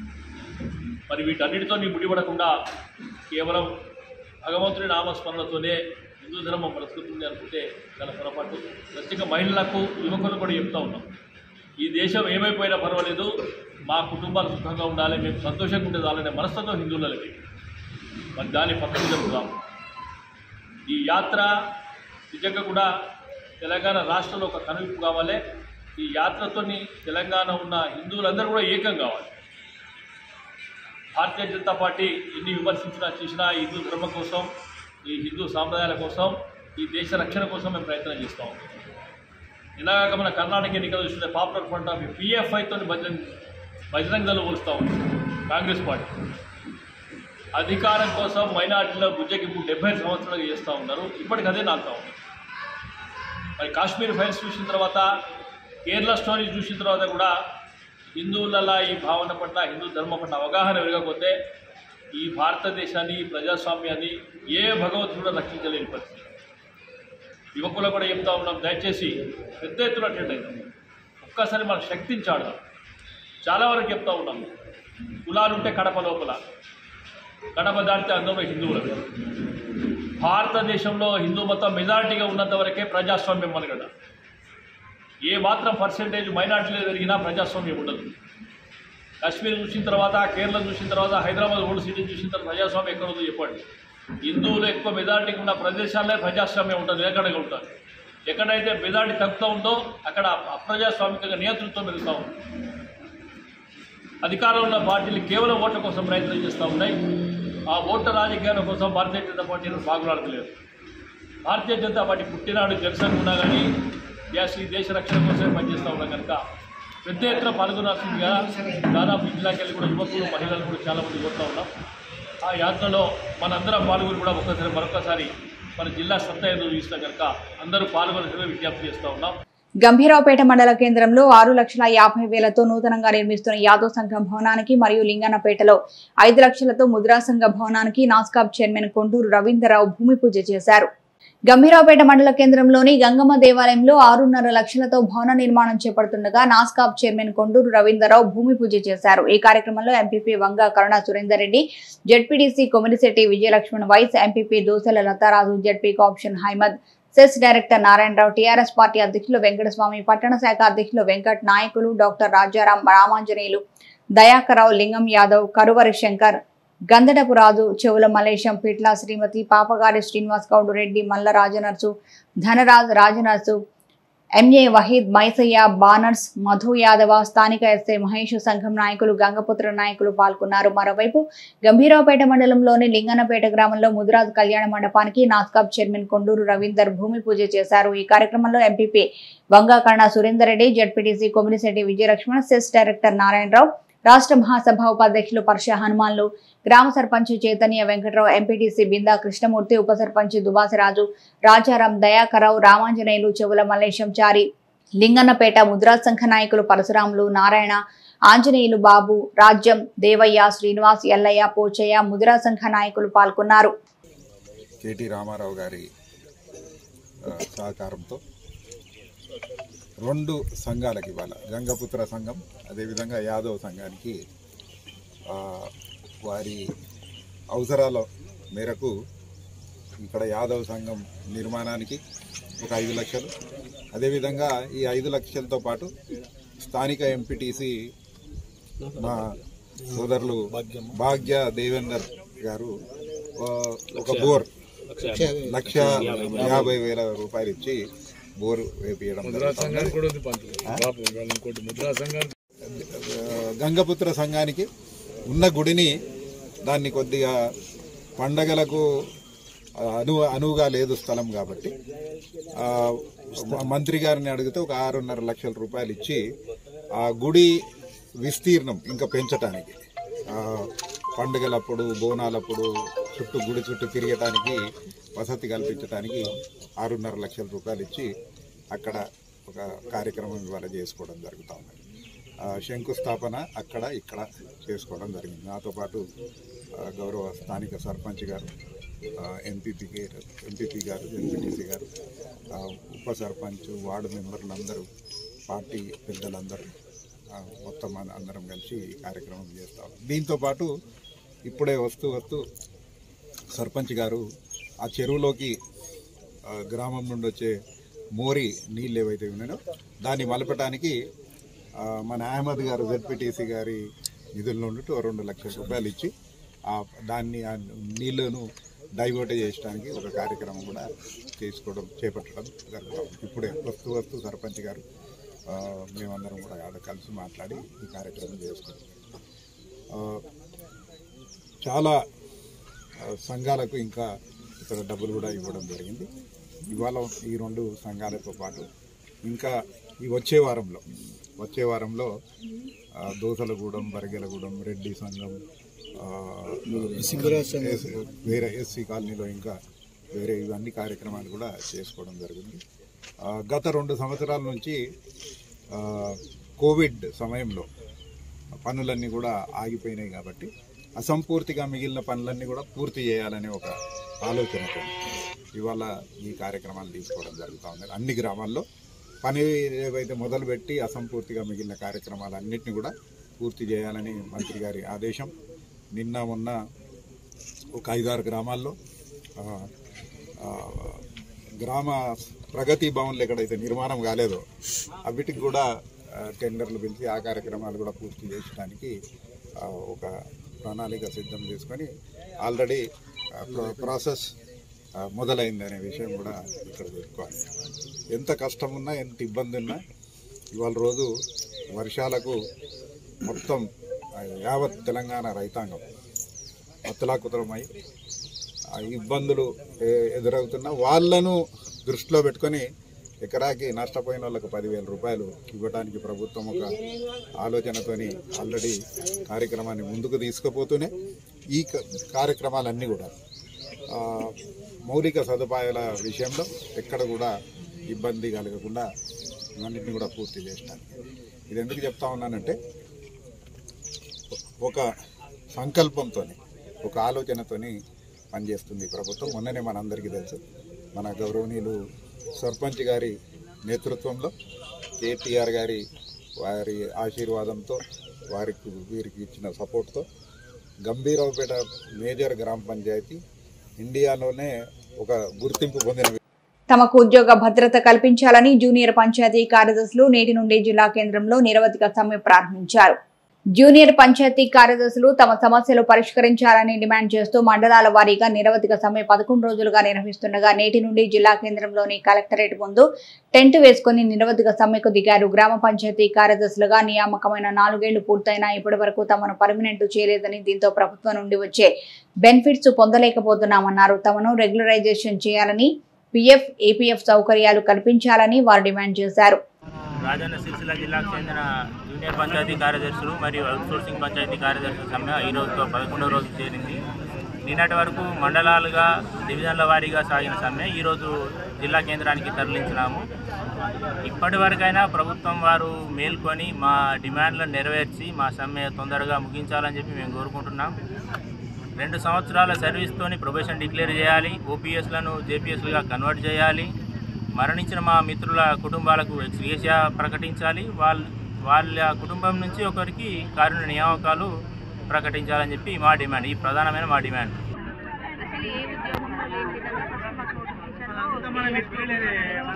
మరి వీటన్నిటితో నీ ముడిపడకుండా కేవలం భగవంతుని నామస్మరణతోనే హిందూ ధర్మం బ్రతుకుతుంది అనుకుంటే చాలా పొరపాటు ప్రత్యేక మహిళలకు యువకులు కూడా చెప్తా ఉన్నాం ఈ దేశం ఏమైపోయినా పర్వాలేదు మా కుటుంబాలు సుఖంగా ఉండాలి మేము సంతోషంగా ఉండే చాలనే మనస్తత్వం హిందువులకి మరి దాన్ని పక్కన జరుపుదాం ఈ యాత్ర నిజంగా కూడా తెలంగాణ రాష్ట్రంలో ఒక కనువిప్పు కావాలి ఈ యాత్రతోని తెలంగాణ ఉన్న హిందువులందరూ కూడా ఏకం కావాలి భారతీయ జనతా పార్టీ ఎన్ని విమర్శించినా చేసినా ఈ హిందూ ధర్మం కోసం ఈ హిందూ సాంప్రదాయాల కోసం ఈ దేశ రక్షణ కోసం మేము ప్రయత్నం చేస్తాం ఇలాగ మన కర్ణాటక ఎన్నికలు చూస్తే పాపులర్ ఫ్రంట్ ఆఫ్ పిఎఫ్ఐతో బజరంగ్ బజరంగ్ దళం పోలుస్తూ ఉంది కాంగ్రెస్ పార్టీ అధికారం కోసం మైనార్టీల బుజ్జగింపు డెబ్బై సంవత్సరాలు చేస్తూ ఉన్నారు ఇప్పటికి అదే నాలుతా ఉంది మరి కాశ్మీర్ ఫైల్స్ చూసిన తర్వాత కేరళ స్టోరీ చూసిన తర్వాత కూడా హిందువులలో ఈ భావన పట్ల హిందూ ధర్మం పట్ల అవగాహన పెరగకపోతే ఈ భారతదేశాన్ని ఈ ప్రజాస్వామ్యాన్ని ఏ భగవంతుడు కూడా రక్షించలేని పరిస్థితి యువకులకు కూడా చెప్తా ఉన్నాం దయచేసి పెద్ద ఎత్తున అటెండ్ అవుతాం ఒక్కసారి మన శక్తిని చాడదాం చాలా వరకు చెప్తా ఉన్నాం కులాలు ఉంటే కడప లోపల కడప దాటితే అందరూ హిందువులు భారతదేశంలో హిందూ మతం మెజారిటీగా ఉన్నంత వరకే ప్రజాస్వామ్యం మనగడ ఏ మాత్రం పర్సెంటేజ్ మైనార్టీలో పెరిగినా ప్రజాస్వామ్యం ఉండదు కాశ్మీర్ చూసిన తర్వాత కేరళ చూసిన తర్వాత హైదరాబాద్ ఓల్డ్ సిటీ చూసిన తర్వాత ప్రజాస్వామ్యం ఎక్కడ ఉందో చెప్పండి హిందువులు ఎక్కువ మెజారిటీగా ఉన్న ప్రదేశాల్లో ప్రజాస్వామ్యం ఉంటుంది ఎక్కడ ఉంటుంది ఎక్కడైతే మెజారిటీ తగ్గుతూ ఉందో అక్కడ అప్రజాస్వామికంగా నియంతృత్వం పెరుగుతూ ఉంది అధికారంలో ఉన్న పార్టీలు కేవలం ఓట్ల కోసం ప్రయత్నం చేస్తూ ఉన్నాయి ఆ ఓట్ల రాజకీయాల కోసం భారతీయ జనతా పార్టీని బాగులాడతలేదు భారతీయ జనతా పార్టీ పుట్టినాడు జనసేన ఉన్నా కానీ దేశ ఈ దేశ రక్షణ కోసమే పనిచేస్తూ ఉన్నాం కనుక పెద్ద ఎత్తున పాల్గొనాల్సిందిగా దాదాపు ఈ జిల్లాకి వెళ్ళి కూడా యువకులు మహిళలు కూడా చాలామంది కోరుతూ ఉన్నాం ఆ యాత్రలో మనందరం పాల్గొని కూడా ఒక్కసారి మరొకసారి మన జిల్లా సత్తా ఏదో చూస్తాం కనుక అందరూ పాల్గొనాల్సిందిగా విజ్ఞప్తి చేస్తూ ఉన్నాం గంభీరావుపేట మండల కేంద్రంలో ఆరు లక్షల యాభై వేలతో నూతనంగా నిర్మిస్తున్న యాదవ్ సంఘం భవనానికి మరియు లింగన్నపేటలో ఐదు లక్షలతో ముద్రా సంఘ భవనానికి నాస్కాబ్ చైర్మన్ కొండూరు రవీంద్రరావు భూమి పూజ చేశారు గంభీరావుపేట మండల కేంద్రంలోని గంగమ్మ దేవాలయంలో ఆరున్నర లక్షలతో భవన నిర్మాణం చేపడుతుండగా నాస్కాబ్ చైర్మన్ కొండూరు రవీంద్రరావు భూమి పూజ చేశారు ఈ కార్యక్రమంలో MPP Vanga Karuna Surender Reddy ZPTC Komirishetty Vijayalaxman vice MPP Dosela Latharaju ZP option Haimad CESS director Narayanarao TRS party అధ్యక్షులు వెంకటస్వామి పట్టణ శాఖ అధ్యక్షులు వెంకట్ నాయకులు డాక్టర్ రాజారాం రామాంజనేయులు దయాకరావు లింగం యాదవ్ కరువరి శంకర్ గంధడపు రాజు చెవుల మలేశం పిట్ల శ్రీమతి పాపగారి శ్రీనివాస్ గౌడ్ రెడ్డి మల్ల రాజనర్సు ధనరాజ్ రాజనర్సు ఎంఏ వహీద్ మైసయ్య బానర్స్ మధు యాదవ స్థానిక ఎస్ఐ మహేష్ సంఘం నాయకులు గంగపుత్ర నాయకులు పాల్గొన్నారు మరోవైపు గంభీరావుపేట మండలంలోని లింగనపేట గ్రామంలో ముదిరాజ్ కళ్యాణ మండపానికి నాస్కాబ్ చైర్మన్ కొండూరు రవీందర్ భూమి పూజ చేశారు ఈ కార్యక్రమంలో MPP Vangakarna Surender Reddy ZPTC Komirishetty Vijayalaxman CESS director Narayanarao రాష్ట్ర మహాసభ ఉపాధ్యక్షులు పర్ష హనుమాన్లు గ్రామ సర్పంచ్ చైతన్య వెంకట్రావు ఎంపీటీసీ బిందా కృష్ణమూర్తి ఉప సర్పంచ్ దుబాసిరాజు రాజారాం దయాకరావు రామాంజనేయులు చెవుల మల్లేశం చారి లింగన్నపేట ముద్రా సంఘ నాయకులు పరశురాములు నారాయణ ఆంజనేయులు బాబు రాజ్యం దేవయ్య శ్రీనివాస్ ఎల్లయ్య పోచయ్య ముదిరా సంఘ నాయకులు పాల్గొన్నారు కేటీ రామారావు గారి ఆ, సహకారంతో రెండు సంఘాలకి ఇవాళ గంగపుత్ర సంఘం అదేవిధంగా యాదవ్ సంఘానికి ఆ, వారి అవసరాల మేరకు ఇక్కడ యాదవ్ సంఘం నిర్మాణానికి ఒక ఐదు లక్షలు అదేవిధంగా ఈ ఐదు లక్షలతో పాటు స్థానిక ఎంపీటీసీ మా సోదరులు భాగ్య దేవేందర్ గారు ఆ, ఒక బోర్ లక్ష యాభై వేల రూపాయలు ఇచ్చి బోర్ వేపియడం జరుగుతుంది. ఆ? గంగపుత్ర సంఘానికి ఉన్న గుడిని దాన్ని కొద్దిగా పండగలకు ఆ, అను అనువుగా లేదు స్థలం కాబట్టి ఆ, మంత్రి గారిని అడిగితే ఒక ఆరున్నర లక్షల రూపాయలు ఇచ్చి ఆ గుడి విస్తీర్ణం ఇంకా పెంచటానికి ఆ, పండుగలప్పుడు బోనాలప్పుడు చుట్టూ గుడి చుట్టూ తిరగటానికి వసతి కల్పించడానికి ఆరున్నర లక్షల రూపాయలు ఇచ్చి అక్కడ ఒక కార్యక్రమం ఇవాళ చేసుకోవడం జరుగుతూ ఉంది ఆ, శంకుస్థాపన అక్కడ ఇక్కడ చేసుకోవడం జరిగింది నాతో పాటు ఆ, గౌరవ స్థానిక సర్పంచ్ గారు ఎంపీపీ గారు ఎంపీపీ గారు ఎంపీటీసీ గారు ఆ, ఉప సర్పంచ్ వార్డు మెంబర్లు అందరూ పార్టీ పెద్దలందరూ ఆ, మొత్తం మన- అందరం కలిసి ఈ కార్యక్రమం చేస్తాం దీంతో పాటు ఇప్పుడే వస్తూ వస్తూ సర్పంచ్ గారు ఆ చెరువులోకి ఆ, గ్రామం నుండి వచ్చే మోరి నీళ్ళు ఏవైతే ఉన్నాయో దాన్ని మలపటానికి ఆ, మన అహ్మద్ గారు జెడ్పీటీసీ గారి నిధుల నుండి ఓ రెండు లక్షల రూపాయలు ఇచ్చి ఆ దాన్ని ఆ నీళ్లను డైవర్ట్ చేయడానికి ఒక కార్యక్రమం కూడా తీసుకోవడం చేపట్టడం జరుగుతాం ఇప్పుడే వస్తూ వస్తూ సర్పంచ్ గారు ఆ, మేమందరం కూడా ఆడ కలిసి మాట్లాడి ఈ కార్యక్రమం చేసుకుంటాం ఆ, చాలా ఆ, సంఘాలకు ఇంకా ఇక్కడ డబ్బులు కూడా ఇవ్వడం జరిగింది ఇవాళ ఈ రెండు సంఘాలతో పాటు ఇంకా ఈ వచ్చే వారంలో వచ్చే వారంలో ఆ, దోసలగూడెం బరిగెలగూడెం రెడ్డి సంఘం ఆ, ఎస్- వేరే ఎస్సీ కాలనీలో ఇంకా వేరే ఇవన్నీ కార్యక్రమాలు కూడా చేసుకోవడం జరిగింది ఆ, గత రెండు సంవత్సరాల నుంచి ఆ, కోవిడ్ సమయంలో పనులన్నీ కూడా ఆగిపోయినాయి కాబట్టి అసంపూర్తిగా మిగిలిన పనులన్నీ కూడా పూర్తి చేయాలనే ఒక ఆలోచనతో ఇవాళ ఈ కార్యక్రమాలు తీసుకోవడం జరుగుతూ ఉంది అన్ని గ్రామాల్లో పని ఏవైతే మొదలుపెట్టి అసంపూర్తిగా మిగిలిన కార్యక్రమాలన్నింటినీ కూడా పూర్తి చేయాలని మంత్రి గారి ఆదేశం నిన్న మొన్న ఒక ఐదారు గ్రామాల్లో ఆ, ఆ, గ్రామ ప్రగతి భవన్లు ఎక్కడైతే నిర్మాణం కాలేదో అవిటికి కూడా ఆ, టెండర్లు పిలిచి ఆ కార్యక్రమాలు కూడా పూర్తి చేయడానికి ఆ, ఒక ప్రణాళిక సిద్ధం చేసుకొని ఆల్రెడీ ఆ, ప్ర- ప్రాసెస్ ఆ, మొదలైంది అనే విషయం కూడా ఇక్కడ చెప్పుకోవాలి ఎంత కష్టం ఉన్నా ఎంత ఇబ్బంది ఉన్నా ఇవాళ రోజు వర్షాలకు మొత్తం ఆ, యావత్ తెలంగాణ రైతాంగం అతలాకుతలమై ఆ ఇబ్బందులు ఏ- ఎదురవుతున్నా వాళ్ళను దృష్టిలో పెట్టుకొని ఎకరాకి నష్టపోయిన వాళ్ళకు పదివేల రూపాయలు ఇవ్వడానికి ప్రభుత్వం ఒక ఆలోచనతోని ఆల్రెడీ కార్యక్రమాన్ని ముందుకు తీసుకుపోతూనే ఈ క- కార్యక్రమాలన్నీ కూడా ఆ, మౌలిక సదుపాయాల విషయంలో ఎక్కడ కూడా ఇబ్బంది కలగకుండా ఇవన్నిటిని కూడా పూర్తి చేస్తాను ఇది ఎందుకు చెప్తా ఉన్నానంటే ఒక సంకల్పంతో ఒక ఆలోచనతోని పనిచేస్తుంది ఈ ప్రభుత్వం మొన్ననే మనందరికీ తెలుసు మన గౌరవనీయులు సర్పంచ్ గారి నేతృత్వంలో కేటీఆర్ గారి వారి ఆశీర్వాదంతో వారికి వీరికి ఇచ్చిన సపోర్ట్తో గంభీరావుపేట మేజర్ గ్రామ పంచాయతీ ఇండియాలోనే ఒక గుర్తింపు పొందిన తమకు ఉద్యోగ భద్రత కల్పించాలని జూనియర్ పంచాయతీ కార్యదర్శులు నేటి నుండి జిల్లా కేంద్రంలో నిరవధిక సమ్మె ప్రారంభించారు జూనియర్ పంచాయతీ కార్యదర్శులు తమ సమస్యలు పరిష్కరించాలని డిమాండ్ చేస్తూ మండలాల వారీగా నిరవధిక సమ్మె పదకొండు రోజులుగా నిర్వహిస్తుండగా నేటి నుండి జిల్లా కేంద్రంలోని కలెక్టరేట్ ముందు టెంట్ వేసుకుని నిరవధిక సమ్మెకు దిగారు గ్రామ పంచాయతీ కార్యదర్శులుగా నియామకమైన నాలుగేళ్లు పూర్తయినా ఇప్పటి వరకు తమను పర్మినెంట్ చేయలేదని దీంతో ప్రభుత్వం నుండి వచ్చే బెనిఫిట్స్ పొందలేకపోతున్నామన్నారు తమను రెగ్యులరైజేషన్ చేయాలని పిఎఫ్ ఏపీఎఫ్ సౌకర్యాలు కల్పించాలని వారు డిమాండ్ చేశారు రాజన్న సిరిసిల్ల జిల్లాకు చెందిన జూనియర్ పంచాయతీ కార్యదర్శులు మరియు అవుట్సోర్సింగ్ పంచాయతీ కార్యదర్శుల సమ్మె ఈ రోజుతో పదకొండవ రోజు చేరింది నిన్నటి వరకు మండలాలుగా డివిజన్ల వారీగా సాగిన సమ్మె ఈరోజు జిల్లా కేంద్రానికి తరలించినాము ఇప్పటి వరకైనా ప్రభుత్వం వారు మేల్కొని మా డిమాండ్లను నెరవేర్చి మా సమ్మె తొందరగా ముగించాలని చెప్పి మేము కోరుకుంటున్నాం రెండు సంవత్సరాల సర్వీస్తోని ప్రొబేషన్ డిక్లేర్ చేయాలి ఓపీఎస్లను జేపీఎస్లుగా కన్వర్ట్ చేయాలి మరణించిన మా మిత్రుల కుటుంబాలకు ఎక్స్గ్రేషియా ప్రకటించాలి వాళ్ళ వాళ్ళ కుటుంబం నుంచి ఒకరికి కారుణ్య నియామకాలు ప్రకటించాలని చెప్పి మా డిమాండ్ ఈ ప్రధానమైన మా డిమాండ్ అసలు ఏ ఉద్యోగంలో లేని విధంగా ఫస్ట్ మాకు నోటిఫికేషన్లో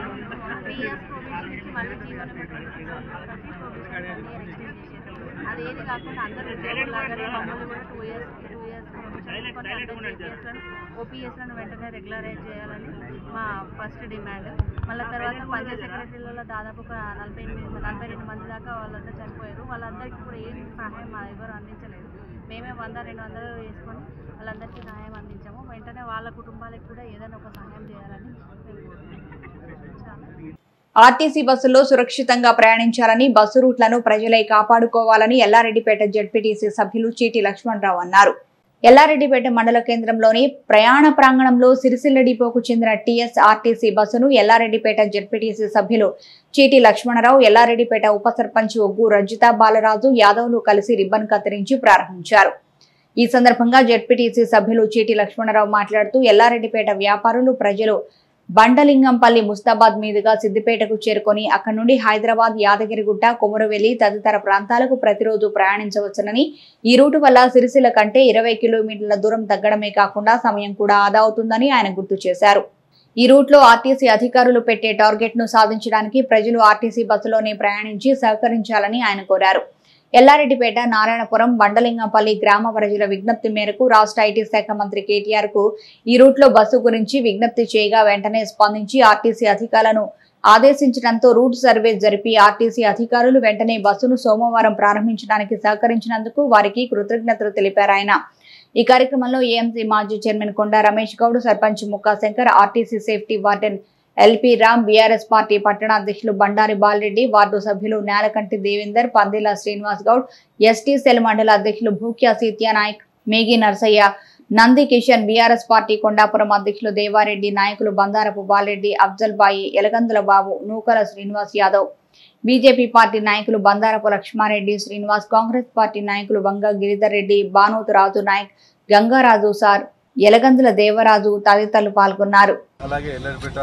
పిఎస్ ప్రొవిజన్ నుంచి మళ్ళీ జీవన ప్రతి ప్రొవిజన్ అదేది కాకుండా అందరూ ఉద్యోగులాగానే మమ్మల్ని కూడా two years two years provision అందరూ జేపీఎస్లను ఓపీఎస్లను వెంటనే రెగ్యులరైజ్ చేయాలని మా ఫస్ట్ డిమాండ్ మళ్ళీ తర్వాత పంచాయత్ సెక్రటరీలలో దాదాపు ఒక నలభై ఎనిమిది నలభై రెండు మంది దాకా వాళ్ళంతా చనిపోయారు వాళ్ళందరికీ కూడా ఏం సహాయం మా ఎవరు అందించలేదు మేమే వంద రెండు వందలు వేసుకొని వాళ్ళందరికీ సహాయం అందించాము వెంటనే వాళ్ళ కుటుంబాలకు కూడా ఏదైనా ఒక సహాయం చేయాలని మేము కోరుకుంటున్నాము. చాలా ఆర్టీసీ బస్సుల్లో సురక్షితంగా ప్రయాణించాలని బస్సు రూట్లను ప్రజలే కాపాడుకోవాలని ఎల్లారెడ్డిపేట జడ్పీటీసీ సభ్యులు చీటి లక్ష్మణరావు అన్నారు ఎల్లారెడ్డిపేట మండల కేంద్రంలోని ప్రయాణ ప్రాంగణంలో సిరిసిల్ల డిపోకు చెందిన టీఎస్ ఆర్టీసీ బస్సును ఎల్లారెడ్డిపేట జడ్పీటీసీ సభ్యులు చీటి లక్ష్మణరావు ఎల్లారెడ్డిపేట ఉప సర్పంచ్ ఒగ్గు రజిత బాలరాజు యాదవ్లు కలిసి రిబ్బన్ కత్తిరించి ప్రారంభించారు ఈ సందర్భంగా జడ్పీటీసీ సభ్యులు చీటి లక్ష్మణరావు మాట్లాడుతూ ఎల్లారెడ్డిపేట వ్యాపారులు ప్రజలు బండలింగంపల్లి ముస్తాబాద్ మీదుగా సిద్దిపేటకు చేరుకొని అక్కడి నుండి హైదరాబాద్ యాదగిరిగుట్ట కొమురవెల్లి తదితర ప్రాంతాలకు ప్రతిరోజు ప్రయాణించవచ్చునని ఈ రూటు వల్ల సిరిసిల్ల కంటే ఇరవై కిలోమీటర్ల దూరం తగ్గడమే కాకుండా సమయం కూడా ఆదా అవుతుందని ఆయన గుర్తు చేశారు ఈ రూట్లో ఆర్టీసీ అధికారులు పెట్టే టార్గెట్ ను సాధించడానికి ప్రజలు ఆర్టీసీ బస్సులోనే ప్రయాణించి సహకరించాలని ఆయన కోరారు ఎల్లారెడ్డిపేట నారాయణపురం బండలింగంపల్లి గ్రామ ప్రజల విజ్ఞప్తి మేరకు రాష్ట్ర ఐటీ శాఖ మంత్రి కేటీఆర్ కు ఈ రూట్లో బస్సు గురించి విజ్ఞప్తి చేయగా వెంటనే స్పందించి ఆర్టీసీ అధికారులను ఆదేశించడంతో రూట్ సర్వే జరిపి ఆర్టీసీ అధికారులు వెంటనే బస్సును సోమవారం ప్రారంభించడానికి సహకరించినందుకు వారికి కృతజ్ఞతలు తెలిపారు ఆయన ఈ కార్యక్రమంలో ఏఎంసీ మాజీ chairman Konda Ramesh Goud sarpanch Mukka Shankar RTC safety warden LP Ram BRS party పట్టణ అధ్యక్షులు బండారి బాలరెడ్డి వార్డు సభ్యులు నేలకంటి దేవేందర్ పందిల శ్రీనివాస్ గౌడ్ ఎస్టీ సెల్ మండల అధ్యక్షులు భూక్యా సీత్యా నాయక్ మేఘి నర్సయ్య నంది కిషన్ బీఆర్ఎస్ పార్టీ కొండాపురం అధ్యక్షులు దేవారెడ్డి నాయకులు బందారపు బాలరెడ్డి అఫ్జల్ బాయి ఎలగందుల బాబు నూకల శ్రీనివాస్ యాదవ్ బీజేపీ పార్టీ నాయకులు బందారపు లక్ష్మారెడ్డి శ్రీనివాస్ కాంగ్రెస్ పార్టీ నాయకులు వంగ గిరిధర్ రెడ్డి బానోతు రాజు నాయక్ గంగారాజు సార్ ఎలగందుల దేవరాజు తదితరులు పాల్గొన్నారు అలాగే ఎల్లరిపేట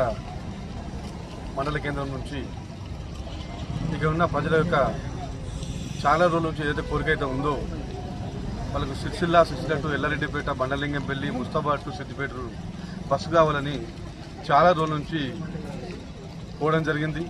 మండల కేంద్రం నుంచి ఇక్కడ ఉన్న ప్రజల యొక్క చాలా రోజుల నుంచి ఏదైతే కోరిక అయితే ఉందో వాళ్ళకు Sircilla Sircilla to Yellareddypet Bandalingampalli Mustabad to Siddipet bus కావాలని చాలా రోజుల నుంచి పోవడం జరిగింది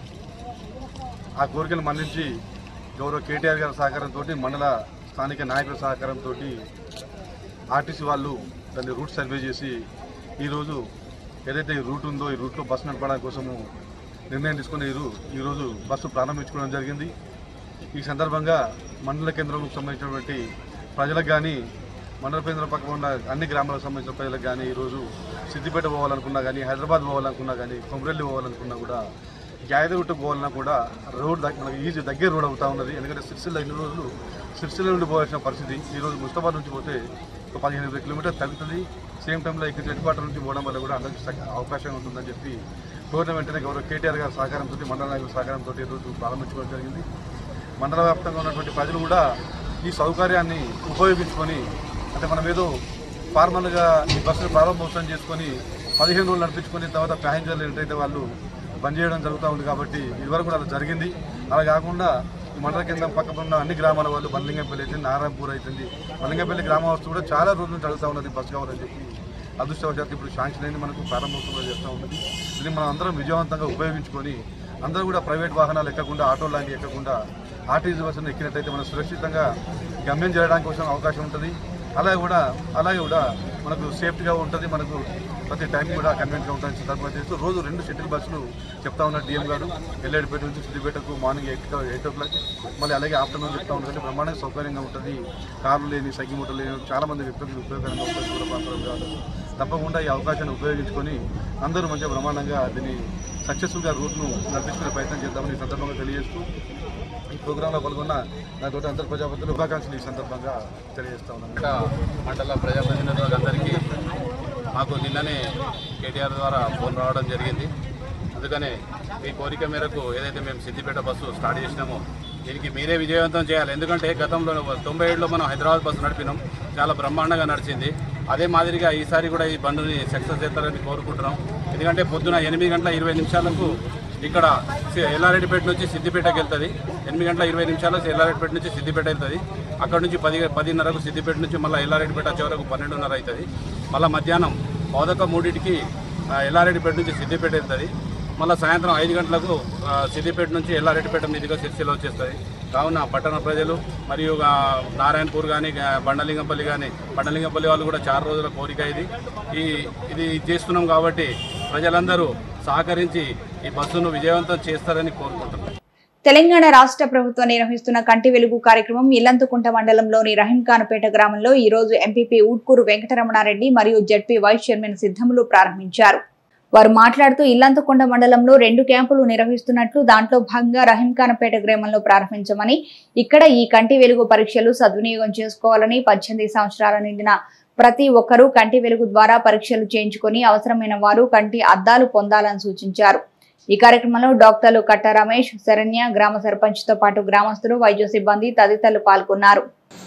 ఆ కోరికను మన్నించి గౌరవ కేటీఆర్ గారి సహకారంతో మండల స్థానిక నాయకుల సహకారంతో ఆర్టీసీ వాళ్ళు దాన్ని రూట్ సర్వే చేసి ఈరోజు ఏదైతే ఈ రూట్ ఉందో ఈ రూట్లో బస్సు నడపడానికి కోసము నిర్ణయం తీసుకుని ఈ రూ- ఈరోజు బస్సు ప్రారంభించుకోవడం జరిగింది ఈ సందర్భంగా మండల కేంద్రంకు సంబంధించినటువంటి ప్రజలకు కానీ మండల కేంద్రం పక్కన ఉన్న అన్ని గ్రామాలకు సంబంధించిన ప్రజలకు కానీ ఈరోజు సిద్దిపేట పోవాలనుకున్నా కానీ హైదరాబాద్ పోవాలనుకున్నా కానీ కొమరెల్లి పోవాలనుకున్నా కూడా యాదగుట్ట పోవాలన్నా కూడా రోడ్ దగ్గ- మనకి ఈజీ దగ్గర రోడ్ అవుతా ఉన్నది ఎందుకంటే సిరిసిల్ల ఇన్ని రోజులు సిరిసిల్ల నుండి పోవాల్సిన పరిస్థితి ఈరోజు ముస్తాబాద్ నుంచి పోతే ఒక పదిహేను ఇరవై కిలోమీటర్ తగ్గుతుంది సేమ్ టైంలో ఇక్కడ హెడ్ క్వార్టర్ నుంచి పోవడం వల్ల కూడా అందరికీ సగ- అవకాశం ఉంటుందని చెప్పి కోరిన వెంటనే గౌరవ కేటీఆర్ గారి సహకారంతో మండల నాయకుల సహకారంతో ఈరోజు ప్రారంభించుకోవడం జరిగింది మండల వ్యాప్తంగా ఉన్నటువంటి ప్రజలు కూడా ఈ సౌకర్యాన్ని ఉపయోగించుకొని అంటే మనం ఏదో ఫార్మల్గా ఈ బస్సును ప్రారంభోత్సవం చేసుకొని పదిహేను రోజులు నడిపించుకొని తర్వాత ప్యాసింజర్లు ఏంటైతే వాళ్ళు బంద్ చేయడం జరుగుతూ ఉంది కాబట్టి ఇదివరకు కూడా అలా జరిగింది అలా కాకుండా ఈ మండల కేంద్రం పక్కన ఉన్న అన్ని గ్రామాల వాళ్ళు బల్లింగంపల్లి అయితే నారాయణపూర్ అవుతుంది బల్లింగంపల్లి గ్రామవస్తు కూడా చాలా రోజుల నుంచి అడుగుతూ ఉన్నది బస్సు కావాలని చెప్పి అదృష్టవశాత్తు ఇప్పుడు శాంక్షన్ అయింది మనకు ప్రారంభోత్సవం చేస్తూ ఉన్నది దీన్ని మనం అందరం విజయవంతంగా ఉపయోగించుకొని అందరూ కూడా ప్రైవేట్ వాహనాలు ఎక్కకుండా ఆటో లాంటివి ఎక్కకుండా ఆర్టీసీ బస్సును ఎక్కినట్టయితే మనం సురక్షితంగా గమ్యం చేయడానికి కోసం అవకాశం ఉంటుంది అలాగే కూడా అలాగే కూడా మనకు సేఫ్టీగా ఉంటుంది మనకు ప్రతి టైం కూడా కన్వీనియంట్గా ఉంటుంది సందర్భంగా చేస్తూ రోజు రెండు షెడ్యూల్ బస్సులు చెప్తా ఉన్నారు డిఎం గారు ఎల్లేడిపేట నుంచి సిద్దిపేటకు morning eight eight o'clock మళ్ళీ అలాగే ఆఫ్టర్నూన్ చెప్తా ఉన్నారు బ్రహ్మాండంగా సౌకర్యంగా ఉంటుంది కార్లు లేని సగ్గి మూటలు లేని చాలా మంది వ్యక్తులకు ఇది ఉపయోగకరంగా ఉంటుంది దూర ప్రాంతాలకు కాదు తప్పకుండా ఈ అవకాశాన్ని ఉపయోగించుకొని అందరూ మంచిగా బ్రహ్మాండంగా దీన్ని సక్సెస్ఫుల్గా రూట్ను నడిపించుకునే ప్రయత్నం చేద్దామని ఈ సందర్భంగా తెలియజేస్తూ ఈ ప్రోగ్రాంలో పాల్గొన్న నాతోటి అందరు ప్రజాపతులు శుభాకాంక్షలు ఈ సందర్భంగా తెలియజేస్తా ఉన్నాను ఇంకా మండల ప్రజాప్రతినిధులందరికీ మాకు నిన్ననే కేటీఆర్ ద్వారా ఫోన్ రావడం జరిగింది అందుకనే మీ కోరిక మేరకు ఏదైతే మేము సిద్దిపేట బస్సు స్టార్ట్ చేసినామో దీనికి మీరే విజయవంతం చేయాలి ఎందుకంటే గతంలో తొంభై ఏడులో మనం హైదరాబాద్ బస్సు నడిపినాం చాలా బ్రహ్మాండంగా నడిచింది అదే మాదిరిగా ఈసారి కూడా ఈ బండిని సక్సెస్ చేస్తారని కోరుకుంటున్నాం ఎందుకంటే పొద్దున ఎనిమిది గంటల ఇరవై నిమిషాలకు ఇక్కడ సి- ఎల్లారెడ్డిపేట నుంచి సిద్దిపేటకి వెళ్తుంది ఎనిమిది గంటల ఇరవై నిమిషాలకు ఎల్లారెడ్డిపేట నుంచి సిద్దిపేట వెళ్తుంది అక్కడ నుంచి పది పదిన్నరకు సిద్దిపేట నుంచి మళ్ళీ ఎల్లారెడ్డిపేట వచ్చే వరకు పన్నెండున్నర అవుతుంది మళ్ళీ మధ్యాహ్నం పౌదక మూడింటికి ఆ, ఎల్లారెడ్డిపేట నుంచి సిద్దిపేట వెళ్తుంది మళ్ళీ సాయంత్రం ఐదు గంటలకు ఆ, సిద్దిపేట నుంచి ఎల్లారెడ్డిపేట మీదుగా సిరిసిల్ల వచ్చేస్తుంది కావున పట్టణ ప్రజలు మరియు ఆ, నారాయణపూర్ కానీ బండలింగంపల్లి కానీ బండలింగంపల్లి వాళ్ళు కూడా చాలా రోజుల కోరిక ఇది ఈ ఇది చేస్తున్నాం కాబట్టి ప్రజలందరూ సహకరించి ఈ బస్సును విజయవంతం చేస్తారని కోరుకుంటున్నాం తెలంగాణ రాష్ట్ర ప్రభుత్వం నిర్వహిస్తున్న కంటి వెలుగు కార్యక్రమం ఇల్లంతుకుంట మండలంలోని రహీంఖాన్పేట గ్రామంలో ఈ రోజు ఎంపీపీ ఊట్కూరు వెంకటరమణారెడ్డి మరియు జడ్పీ వైస్ చైర్మన్ సిద్ధములు ప్రారంభించారు వారు మాట్లాడుతూ ఇల్లంతకొండ మండలంలో రెండు క్యాంపులు నిర్వహిస్తున్నట్లు దాంట్లో భాగంగా రహీంఖాన్పేట గ్రామంలో ప్రారంభించమని ఇక్కడ ఈ కంటి వెలుగు పరీక్షలు సద్వినియోగం చేసుకోవాలని పద్దెనిమిది సంవత్సరాల నిండిన ప్రతి ఒక్కరూ కంటి వెలుగు ద్వారా పరీక్షలు చేయించుకొని అవసరమైన వారు కంటి అద్దాలు పొందాలని సూచించారు ఈ కార్యక్రమంలో డాక్టర్లు కట్ట రమేష్ శరణ్య గ్రామ సర్పంచ్ తో పాటు గ్రామస్తులు వైద్య సిబ్బంది తదితరులు పాల్గొన్నారు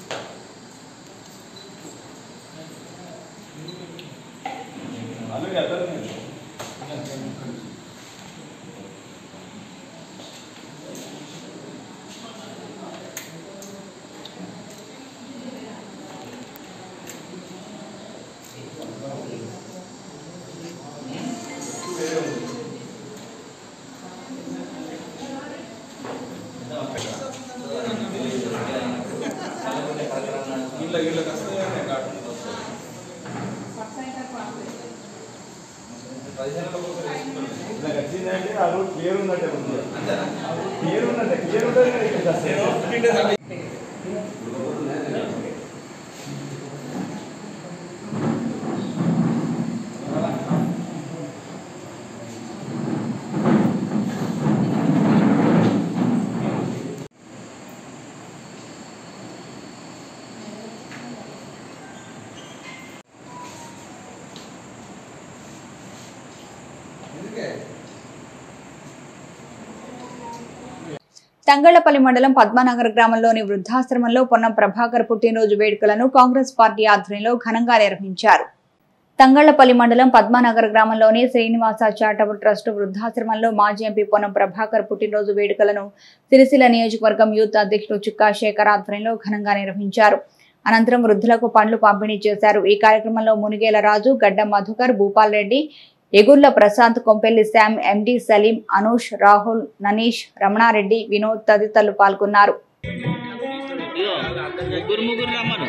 తంగళ్లపల్లి మండలం పద్మనగర్ గ్రామంలోని వృద్ధాశ్రమంలో పొన్నం ప్రభాకర్ పుట్టినరోజు వేడుకలను కాంగ్రెస్ పార్టీ ఆధ్వర్యంలో ఘనంగా నిర్వహించారు తంగళ్లపల్లి మండలం పద్మనగర్ గ్రామంలోని శ్రీనివాస చారిటబుల్ ట్రస్ట్ వృద్ధాశ్రమంలో మాజీ ఎంపీ పొన్నం ప్రభాకర్ పుట్టినరోజు వేడుకలను సిరిసిల్ల నియోజకవర్గం యూత్ అధ్యక్షుడు చుక్కా శేఖర్ ఆధ్వర్యంలో ఘనంగా నిర్వహించారు అనంతరం వృద్ధులకు పండ్లు పంపిణీ చేశారు ఈ కార్యక్రమంలో మునిగేల రాజు గడ్డ మధుకర్ భూపాల్ రెడ్డి ఎగుర్ల ప్రశాంత్ కొంపెల్లి శామ్ ఎండి సలీం అనూష్ రాహుల్ ననీష్ రమణారెడ్డి వినోద్ తదితరులు పాల్గొన్నారు ముగ్గురు ముగ్గురు రమ్మను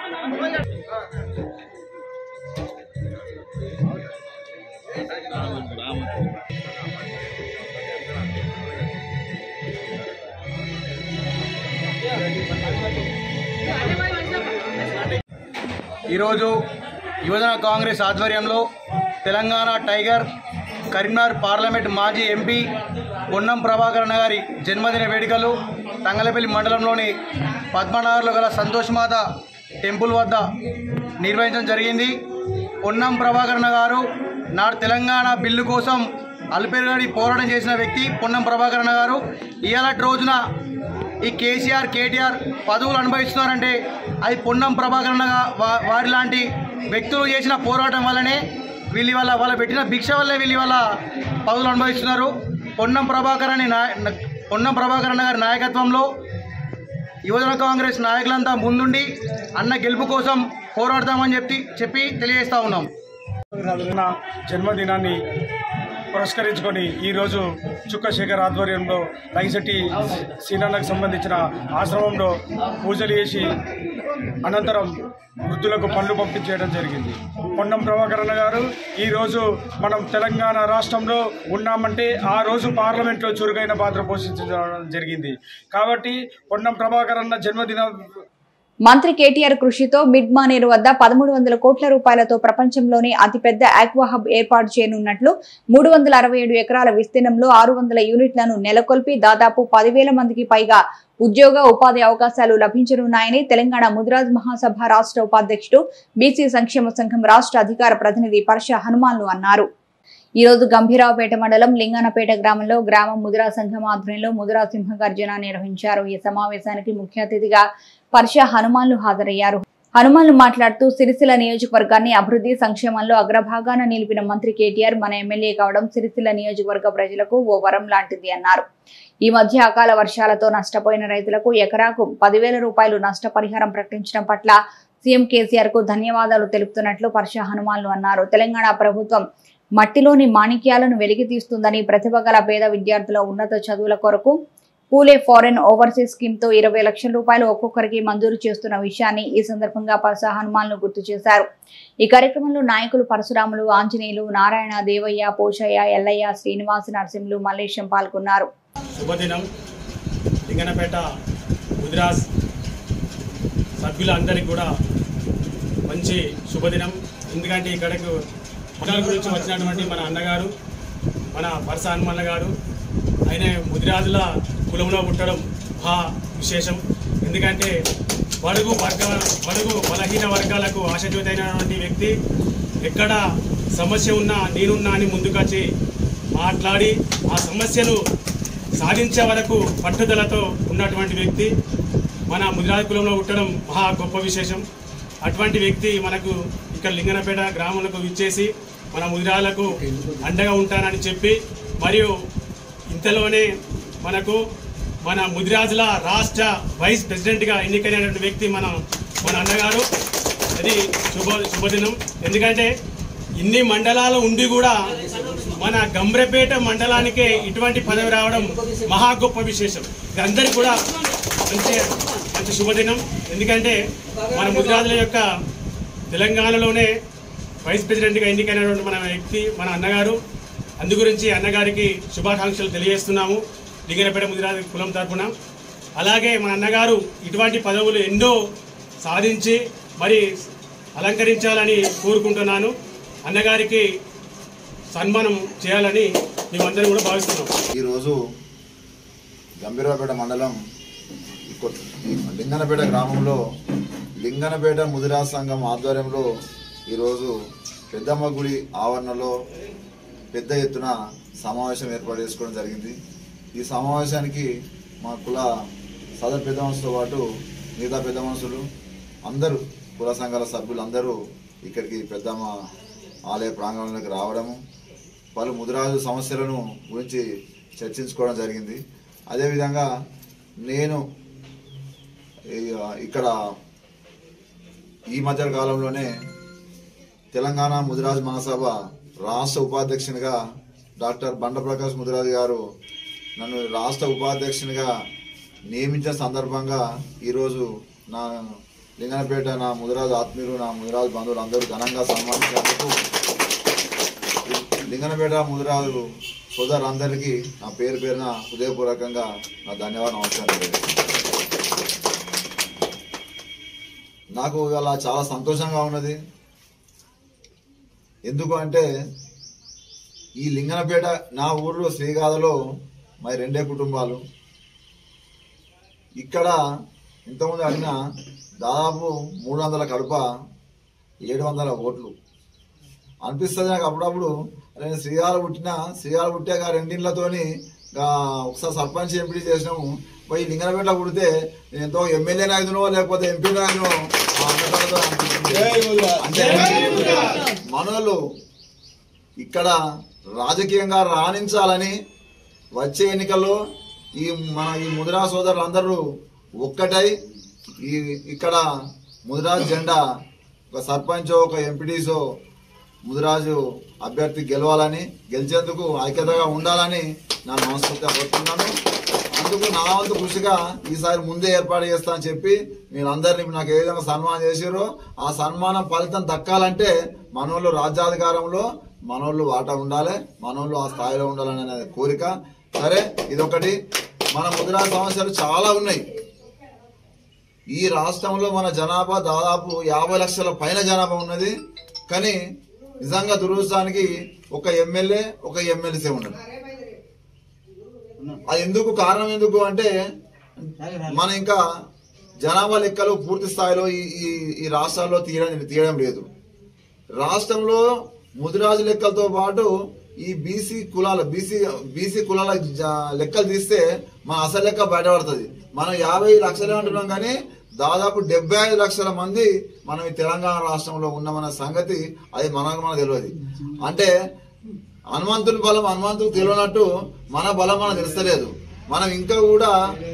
ఈరోజు యువజన కాంగ్రెస్ ఆధ్వర్యంలో తెలంగాణ టైగర్ కరీంనగర్ పార్లమెంట్ మాజీ ఎంపీ పొన్నం ప్రభాకరణ గారి జన్మదిన వేడుకలు తంగలపల్లి మండలంలోని పద్మనగర్లో గల సంతోషమాత టెంపుల్ వద్ద నిర్వహించడం జరిగింది పొన్నం ప్రభాకరణ గారు నాడు తెలంగాణ బిల్లు కోసం అల్పేరుగాడి పోరాటం చేసిన వ్యక్తి పొన్నం ప్రభాకరణ గారు ఇవాళ రోజున ఈ కేసీఆర్ కేటీఆర్ పదవులు అనుభవిస్తున్నారంటే అది పొన్నం ప్రభాకరణ వా- వారి లాంటి వ్యక్తులు చేసిన పోరాటం వల్లనే వీళ్ళు వల్ల వాళ్ళ పెట్టిన భిక్ష వల్లే వీళ్ళు వాళ్ళ పదవులు అనుభవిస్తున్నారు పొన్నం ప్రభాకర్ అని నాయ పొన్నం ప్రభాకరణ గారి నాయకత్వంలో యువజన కాంగ్రెస్ నాయకులంతా ముందుండి అన్న గెలుపు కోసం పోరాడతామని చెప్పి చెప్పి తెలియజేస్తా ఉన్నాం నా జన్మదినాన్ని పురస్కరించుకొని ఈరోజు చుక్కశేఖర్ ఆధ్వర్యంలో రైసెట్టి సీనన్నకు సంబంధించిన ఆశ్రమంలో పూజలు చేసి అనంతరం వృద్ధులకు పనులు పంపించేయడం జరిగింది పొన్నం ప్రభాకరణ గారు ఈరోజు మనం తెలంగాణ రాష్ట్రంలో ఉన్నామంటే ఆ రోజు పార్లమెంట్లో చురుకైన పాత్ర పోషించడం జరిగింది కాబట్టి పొన్నం ప్రభాకరణ జన్మదిన మంత్రి కేటీఆర్ కృషితో మిడ్ మానేరు వద్ద పదమూడు వందల కోట్ల రూపాయలతో ప్రపంచంలోనే అతిపెద్ద ఆక్వా హబ్ ఏర్పాటు చేయనున్నట్లు మూడు వందల అరవై ఏడు ఎకరాల విస్తీర్ణంలో ఆరు వందల యూనిట్లను నెలకొల్పి దాదాపు పదివేల మందికి పైగా ఉద్యోగ ఉపాధి అవకాశాలు లభించనున్నాయని తెలంగాణ ముదిరాజ్ మహాసభ రాష్ట్ర ఉపాధ్యక్షుడు బీసీ సంక్షేమ సంఘం రాష్ట్ర అధికార ప్రతినిధి పర్ష హనుమాన్లు అన్నారు ఈ రోజు గంభీరావుపేట మండలం లింగనపేట గ్రామంలో గ్రామ ముదిరా సంఘం ఆధ్వర్యంలో ముదిరా సింహగర్జన నిర్వహించారు ఈ సమావేశానికి ముఖ్య అతిథిగా పర్ష హనుమాన్లు హాజరయ్యారు హనుమాన్లు మాట్లాడుతూ సిరిసిల్ల నియోజకవర్గాన్ని అభివృద్ధి సంక్షేమంలో అగ్రభాగాన నిలిపిన మంత్రి కేటీఆర్ మన ఎమ్మెల్యే కావడం సిరిసిల్ల నియోజకవర్గ ప్రజలకు ఓ వరం లాంటిది అన్నారు ఈ మధ్య అకాల వర్షాలతో నష్టపోయిన రైతులకు ఎకరాకు పదివేల రూపాయలు నష్టపరిహారం ప్రకటించడం పట్ల సీఎం కేసీఆర్ కు ధన్యవాదాలు తెలుపుతున్నట్లు పర్ష హనుమాన్లు అన్నారు తెలంగాణ ప్రభుత్వం మట్టిలోని మాణిక్యాలను వెలికి తీస్తుందని ప్రతిభ గల పేద విద్యార్థుల ఉన్నత చదువుల కొరకు పూలే ఫారెన్ ఓవర్సీస్ స్కీమ్ తో ఇరవై లక్షల రూపాయలు ఒక్కొక్కరికి మంజూరు చేస్తున్న విషయాన్ని ఈ సందర్భంగా పరస హనుమాన్లు గుర్తు చేశారు ఈ కార్యక్రమంలో నాయకులు పరశురాములు ఆంజనేయులు నారాయణ దేవయ్య పోషయ్య ఎల్లయ్య శ్రీనివాస నరసింహులు మల్లేశం పాల్గొన్నారు శుభదినం లింగనపేట ముదిరాజ్ సభ్యులందరికీ కూడా మంచి శుభదినం ఎందుకంటే ఇక్కడకు ముదిరాజ్ గురించి వచ్చినటువంటి మన అన్నగారు మన పరస హనుమన్న గారు ఆయన ముదిరాజుల కులంలో పుట్టడం మహా విశేషం ఎందుకంటే బడుగు వర్గ బడుగు బలహీన వర్గాలకు ఆశజ్యోతైనటువంటి వ్యక్తి ఎక్కడ సమస్య ఉన్నా నేనున్నా అని ముందుకొచ్చి మాట్లాడి ఆ సమస్యను సాధించే వరకు పట్టుదలతో ఉన్నటువంటి వ్యక్తి మన ముదిరాజు కులంలో పుట్టడం మహా గొప్ప విశేషం అటువంటి వ్యక్తి మనకు ఇక్కడ లింగనపేట గ్రామంలో ఇచ్చేసి మన ముదిరాలకు అండగా ఉంటానని చెప్పి మరియు ఇంతలోనే మనకు మన ముదిరాజుల రాష్ట్ర వైస్ ప్రెసిడెంట్గా ఎన్నికైనటువంటి వ్యక్తి మన మన అన్నగారు అది శుభ శుభదినం ఎందుకంటే ఇన్ని మండలాలు ఉండి కూడా మన గంబ్రపేట మండలానికే ఇటువంటి పదవి రావడం మహా గొప్ప విశేషం ఇది అందరికీ కూడా మంచి మంచి శుభదినం ఎందుకంటే మన ముదిరాజుల యొక్క తెలంగాణలోనే వైస్ ప్రెసిడెంట్గా ఎన్నికైనటువంటి మన వ్యక్తి మన అన్నగారు అందు గురించి అన్నగారికి శుభాకాంక్షలు తెలియజేస్తున్నాము లింగనపేట ముదిరాజు కులం తరపున అలాగే మన అన్నగారు ఇటువంటి పదవులు ఎన్నో సాధించి మరి అలంకరించాలని కోరుకుంటున్నాను అన్నగారికి సన్మానం చేయాలని మేమందరం కూడా భావిస్తున్నాం ఈరోజు గంభీరపేట మండలం కొ- లింగనపేట గ్రామంలో లింగనపేట ముదిరా సంఘం ఆధ్వర్యంలో ఈరోజు పెద్దమ్మ గుడి ఆవరణలో పెద్ద ఎత్తున సమావేశం ఏర్పాటు చేసుకోవడం జరిగింది ఈ సమావేశానికి మా కుల సదర్ పెద్ద మనుషులతో పాటు మిగతా పెద్ద మనుషులు అందరూ కుల సంఘాల సభ్యులు అందరూ ఇక్కడికి పెద్దమ్మ ఆలయ ప్రాంగణంలోకి రావడము పలు ముదిరాజు సమస్యలను గురించి చర్చించుకోవడం జరిగింది అదేవిధంగా నేను ఈ- ఇక్కడ ఈ మధ్య కాలంలోనే తెలంగాణ ముదిరాజ్ మహాసభ రాష్ట్ర ఉపాధ్యక్షునిగా డాక్టర్ బండ ప్రకాష్ ముదిరాజ్ గారు నన్ను రాష్ట్ర ఉపాధ్యక్షునిగా నియమించిన సందర్భంగా ఈరోజు నా లింగనపేట నా ముదిరాజు ఆత్మీయులు నా ముదిరాజు బంధువులు అందరూ ఘనంగా సన్మానించినందుకు లింగనపేట ముదిరాజు సోదరులందరికీ నా పేరు పేరున హృదయపూర్వకంగా నా ధన్యవాదాలు నమస్కారం నాకు ఇవాళ చాలా సంతోషంగా ఉన్నది ఎందుకు అంటే ఈ లింగనపేట నా ఊర్లో శ్రీగాథలో మరి రెండే కుటుంబాలు ఇక్కడ ఇంతకుముందు అడిగిన దాదాపు మూడు వందల కడప ఏడు వందల ఓట్లు అనిపిస్తుంది నాకు అప్పుడప్పుడు నేను శ్రీగాలు పుట్టిన శ్రీగాలు పుట్టాక రెండింటితోని ఆ, ఒకసారి సర్పంచ్ ఎంపీ చేసినాము పోయి లింగనపేట పుడితే నేను ఎంతో ఎమ్మెల్యే నాయకునో లేకపోతే ఎంపీ నాయకునో ఆ అన్నదాతతో అనిపిస్తుంది. అంటే మనోళ్ళు ఇక్కడ రాజకీయంగా రాణించాలని వచ్చే ఎన్నికల్లో ఈ మన ఈ ముదిరా సోదరులందరూ ఒక్కటై ఈ ఇక్కడ ముదిరాజ్ జెండా ఒక సర్పంచో ఒక ఎంపీటీసో ముదిరాజు అభ్యర్థి గెలవాలని గెలిచేందుకు ఐక్యతగా ఉండాలని నా మనస్ఫూర్తిగా కోరుతున్నాను అందుకు నా వంతు కృషిగా ఈసారి ముందే ఏర్పాటు చేస్తా అని చెప్పి మీరందరినీ నాకు ఏ విధంగా సన్మానం చేసారో ఆ సన్మానం ఫలితం దక్కాలంటే మనోళ్ళు రాజ్యాధికారంలో మనోళ్ళు వాటా ఉండాలి మనోళ్ళు ఆ స్థాయిలో ఉండాలనే కోరిక సరే ఇదొకటి మన ముదిరా సమస్యలు చాలా ఉన్నాయి ఈ రాష్ట్రంలో మన జనాభా దాదాపు యాభై లక్షల పైన జనాభా ఉన్నది కానీ నిజంగా దురదృష్టానికి ఒక ఎమ్మెల్యే ఒక ఎమ్మెల్సీ ఉండదు అది ఎందుకు కారణం ఎందుకు అంటే మన ఇంకా జనాభా లెక్కలు పూర్తి స్థాయిలో ఈ ఈ ఈ రాష్ట్రాల్లో తీయడం తీయడం లేదు రాష్ట్రంలో ముదిరాజు లెక్కలతో పాటు ఈ బీసీ కులాల బీసీ బీసీ కులాల జ- లెక్కలు తీస్తే మన అసలు లెక్క బయటపడుతుంది మనం యాభై లక్షలే అంటున్నాం కానీ దాదాపు డెబ్బై ఐదు లక్షల మంది మనం ఈ తెలంగాణ రాష్ట్రంలో ఉన్నామన్న సంగతి అది మనకు మనకు తెలియదు అంటే హనుమంతుని బలం హనుమంతుకు తెలియనట్టు మన బలం మనకు తెలుస్తలేదు మనం ఇంకా కూడా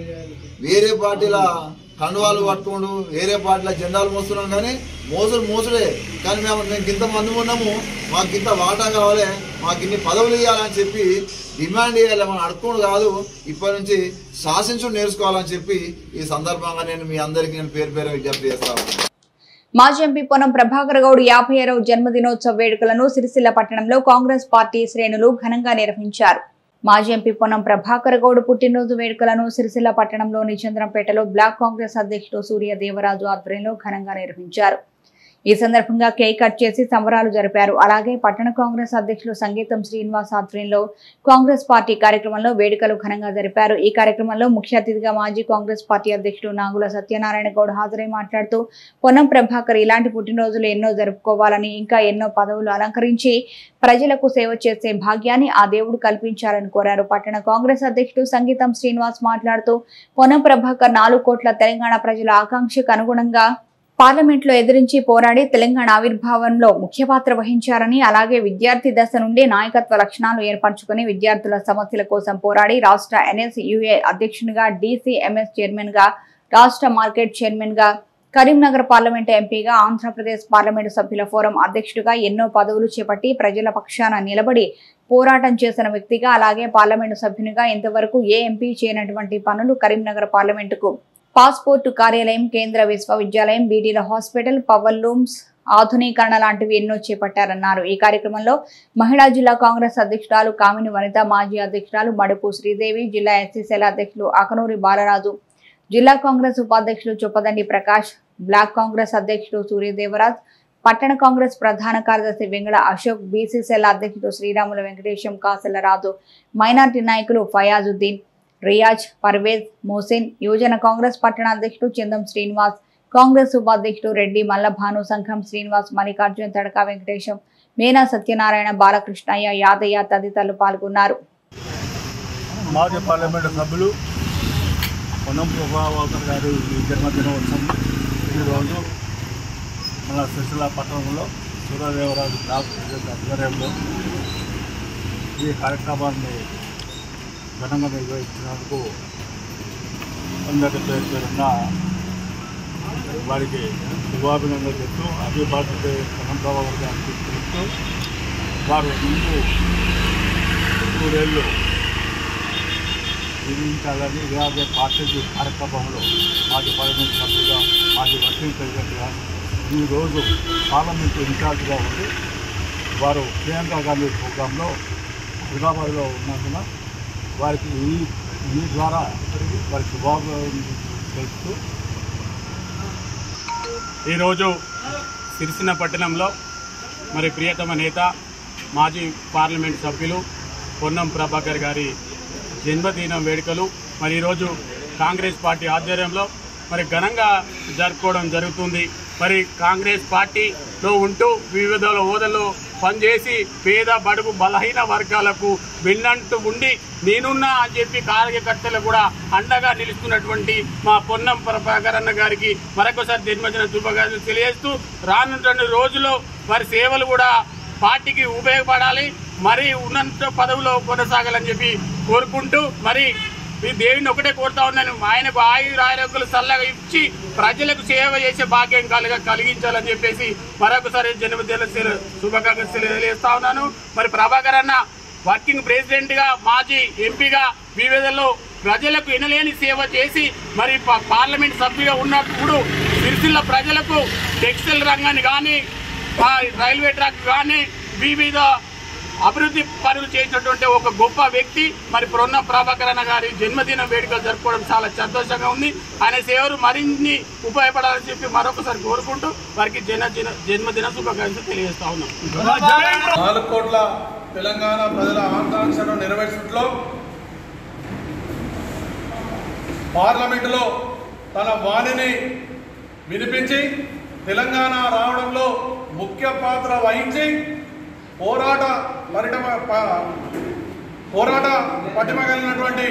వేరే పార్టీల కండువాలు పట్టుకోండు వేరే పార్టీల జెండాలు మోస్తున్నాం కానీ మోసుడు మోసుడే కానీ మేము మేము ఇంత మంది ఉన్నాము మాకు ఇంత వాటా కావాలి మాకు ఇన్ని పదవులు ఇవ్వాలని చెప్పి డిమాండ్ చేయాలి మనం అడుక్కోడు కాదు ఇప్పటి నుంచి శాసించుడు నేర్చుకోవాలని చెప్పి ఈ సందర్భంగా నేను మీ అందరికీ నేను పేరు పేరు విజ్ఞప్తి చేస్తాను మాజీ ఎంపీ పొన్నం ప్రభాకర్ గౌడ్ యాభై ఆరవ జన్మదినోత్సవ వేడుకలను సిరిసిల్ల పట్టణంలో కాంగ్రెస్ పార్టీ శ్రేణులు ఘనంగా నిర్వహించారు మాజీ ఎంపీ పొన్నం ప్రభాకర్ గౌడ్ పుట్టినరోజు వేడుకలను సిరిసిల్ల పట్టణంలోని చంద్రంపేటలో బ్లాక్ కాంగ్రెస్ అధ్యక్షుడు సూర్య దేవరాజు ఆధ్వర్యంలో ఘనంగా నిర్వహించారు ఈ సందర్భంగా కేక్ కట్ చేసి సంబరాలు జరిపారు అలాగే పట్టణ కాంగ్రెస్ అధ్యక్షులు సంగీతం శ్రీనివాస్ ఆధ్వర్యంలో కాంగ్రెస్ పార్టీ కార్యక్రమంలో వేడుకలు ఘనంగా జరిపారు ఈ కార్యక్రమంలో ముఖ్య అతిథిగా మాజీ కాంగ్రెస్ పార్టీ అధ్యక్షుడు నాగుల సత్యనారాయణ గౌడ్ హాజరై మాట్లాడుతూ పొన్నం ప్రభాకర్ ఇలాంటి పుట్టినరోజులు ఎన్నో జరుపుకోవాలని ఇంకా ఎన్నో పదవులు అలంకరించి ప్రజలకు సేవ చేసే భాగ్యాన్ని ఆ దేవుడు కల్పించాలని కోరారు పట్టణ కాంగ్రెస్ అధ్యక్షుడు సంగీతం శ్రీనివాస్ మాట్లాడుతూ పొన్నం ప్రభాకర్ నాలుగు కోట్ల తెలంగాణ ప్రజల ఆకాంక్షకు అనుగుణంగా పార్లమెంట్ లో ఎదిరించి పోరాడి తెలంగాణ ఆవిర్భావంలో ముఖ్య పాత్ర వహించారని అలాగే విద్యార్థి దశ నుండి నాయకత్వ లక్షణాలు ఏర్పరచుకుని విద్యార్థుల సమస్యల కోసం పోరాడి రాష్ట్ర ఎన్ఎస్యుఏ అధ్యక్షునిగా డీసీఎంఎస్ చైర్మన్ గా రాష్ట్ర మార్కెట్ చైర్మన్ గా కరీంనగర్ పార్లమెంట్ ఎంపీగా ఆంధ్రప్రదేశ్ పార్లమెంటు సభ్యుల ఫోరం అధ్యక్షుడిగా ఎన్నో పదవులు చేపట్టి ప్రజల పక్షాన నిలబడి పోరాటం చేసిన వ్యక్తిగా అలాగే పార్లమెంటు సభ్యునిగా ఇంతవరకు ఏ ఎంపీ చేయనటువంటి పనులు కరీంనగర్ పార్లమెంటుకు పాస్పోర్టు కార్యాలయం కేంద్ర విశ్వవిద్యాలయం బీడీల హాస్పిటల్ పవర్ లూమ్స్ ఆధునీకరణ లాంటివి ఎన్నో చేపట్టారన్నారు ఈ కార్యక్రమంలో మహిళా జిల్లా కాంగ్రెస్ అధ్యక్షురాలు కామిని వనిత మాజీ అధ్యక్షురాలు మడుపు శ్రీదేవి జిల్లా ఎస్సీసీల అధ్యక్షులు అకనూరి బాలరాజు జిల్లా కాంగ్రెస్ ఉపాధ్యక్షులు చొప్పదండి ప్రకాష్ బ్లాక్ కాంగ్రెస్ అధ్యక్షుడు సూర్యదేవరాజ్ పట్టణ కాంగ్రెస్ ప్రధాన కార్యదర్శి వెంగళ అశోక్ బీసీసీఎల్ అధ్యక్షుడు శ్రీరాముల వెంకటేశం కాసల రాజు మైనార్టీ నాయకులు ఫయాజుద్దీన్ రియాజ్ పర్వేజ్ మోసిన్ యువజన కాంగ్రెస్ పట్టణ అధ్యక్షుడు చందం శ్రీనివాస్ కాంగ్రెస్ ఉపాధ్యక్షుడు రెడ్డి మల్లభాను సంఘం శ్రీనివాస్ మల్లికార్జున్ తడక వెంకటేశం మేనా సత్యనారాయణ బాలకృష్ణయ్య యాదయ్య తదితరులు పాల్గొన్నారు మాజీ పార్లమెంటు సభ్యులు పొన్నం ప్రభాకర్ గారి ఈ జన్మదినోత్సవం ఈరోజు మన సిరిసిల్ల పట్టణంలో సూర్యదేవరాజు బ్లాక్ ప్రెసిడెంట్ ఆధ్వర్యంలో ఈ కార్యక్రమాన్ని ఘనంగా నిర్వహించినందుకు అందరి పేరు పేరున్న వారికి శుభాభినందనలు చెప్తూ అభిభాషతే పొన్నం ప్రభాకర్ గారికి తెలుస్తూ వారు ముందు నూరేళ్ళు జీవించాలని ఇలాగే పార్టీ కార్యక్రమంలో మాజీ పార్లమెంట్ సభ్యుగా మాజీ వర్కింగ్ ప్రెసిడెంట్గా ఈరోజు పార్లమెంట్ ఇన్ఛార్జ్గా ఉండి వారు ప్రియాంక గాంధీ ప్రోగ్రాంలో హైదరాబాద్లో ఉన్నందున వారికి ఈ మీ ద్వారా వారి శుభాకాంక్షలు తెలుపుతూ ఈరోజు సిరిసిల్ల పట్టణంలో మరి ప్రియతమ నేత మాజీ పార్లమెంట్ సభ్యులు పొన్నం ప్రభాకర్ గారి జన్మదిన వేడుకలు మరి ఈరోజు కాంగ్రెస్ పార్టీ ఆధ్వర్యంలో మరి ఘనంగా జరుపుకోవడం జరుగుతుంది మరి కాంగ్రెస్ పార్టీలో ఉంటూ వివిధ హోదాల్లో పనిచేసి పేద బడుగు బలహీన వర్గాలకు వెన్నంటూ ఉండి నేనున్నా అని చెప్పి కార్యకర్తలు కూడా అండగా నిలుస్తున్నటువంటి మా పొన్నం ప్రభాకర్ అన్న గారికి మరొకసారి జన్మదిన శుభాకాంక్షలు తెలియజేస్తూ రానున్న రోజుల్లో వారి సేవలు కూడా పార్టీకి ఉపయోగపడాలి మరి ఉన్నత పదవిలో కొనసాగాలని చెప్పి కోరుకుంటూ మరి ఈ దేవుని ఒకటే కోరుతా ఉన్నాను ఆయనకు ఆయుర ఆరోగ్యాలు చల్లగా ఇచ్చి ప్రజలకు సేవ చేసే భాగ్యం కలగ కలిగించాలని చెప్పేసి మరొకసారి జన్మదిన శు- శుభాకాంక్షలు తెలియజేస్తా ఉన్నాను మరి ప్రభాకర్ అన్న వర్కింగ్ ప్రెసిడెంట్ గా మాజీ ఎంపీగా వివిధలో ప్రజలకు ఎనలేని సేవ చేసి మరి పా- పార్లమెంట్ సభ్యుగా ఉన్నప్పుడు సిరిసిల్ల ప్రజలకు టెక్స్టైల్ రంగాన్ని కానీ ఆ రైల్వే ట్రాక్ కానీ వివిధ అభివృద్ధి పనులు చేసినటువంటి ఒక గొప్ప వ్యక్తి మరి ప్రొన్న ప్రభాకర్ అన్న గారి జన్మదిన వేడుకలు జరుపుకోవడం చాలా సంతోషంగా ఉంది ఆయన సేవలు మరిన్ని ఉపయోగపడాలని చెప్పి మరొకసారి కోరుకుంటూ వారికి జన్మదిన జన్మదిన శుభాకాంక్షలు తెలియజేస్తా ఉన్నాం నాలుగు కోట్ల తెలంగాణ ప్రజల ఆకాంక్షను నెరవేర్చడంలో పార్లమెంటులో తన వాణిని వినిపించి తెలంగాణ రావడంలో ముఖ్య పాత్ర వహించి పోరాట పరిటమ ప- పోరాట పటిమ కలిగినటువంటి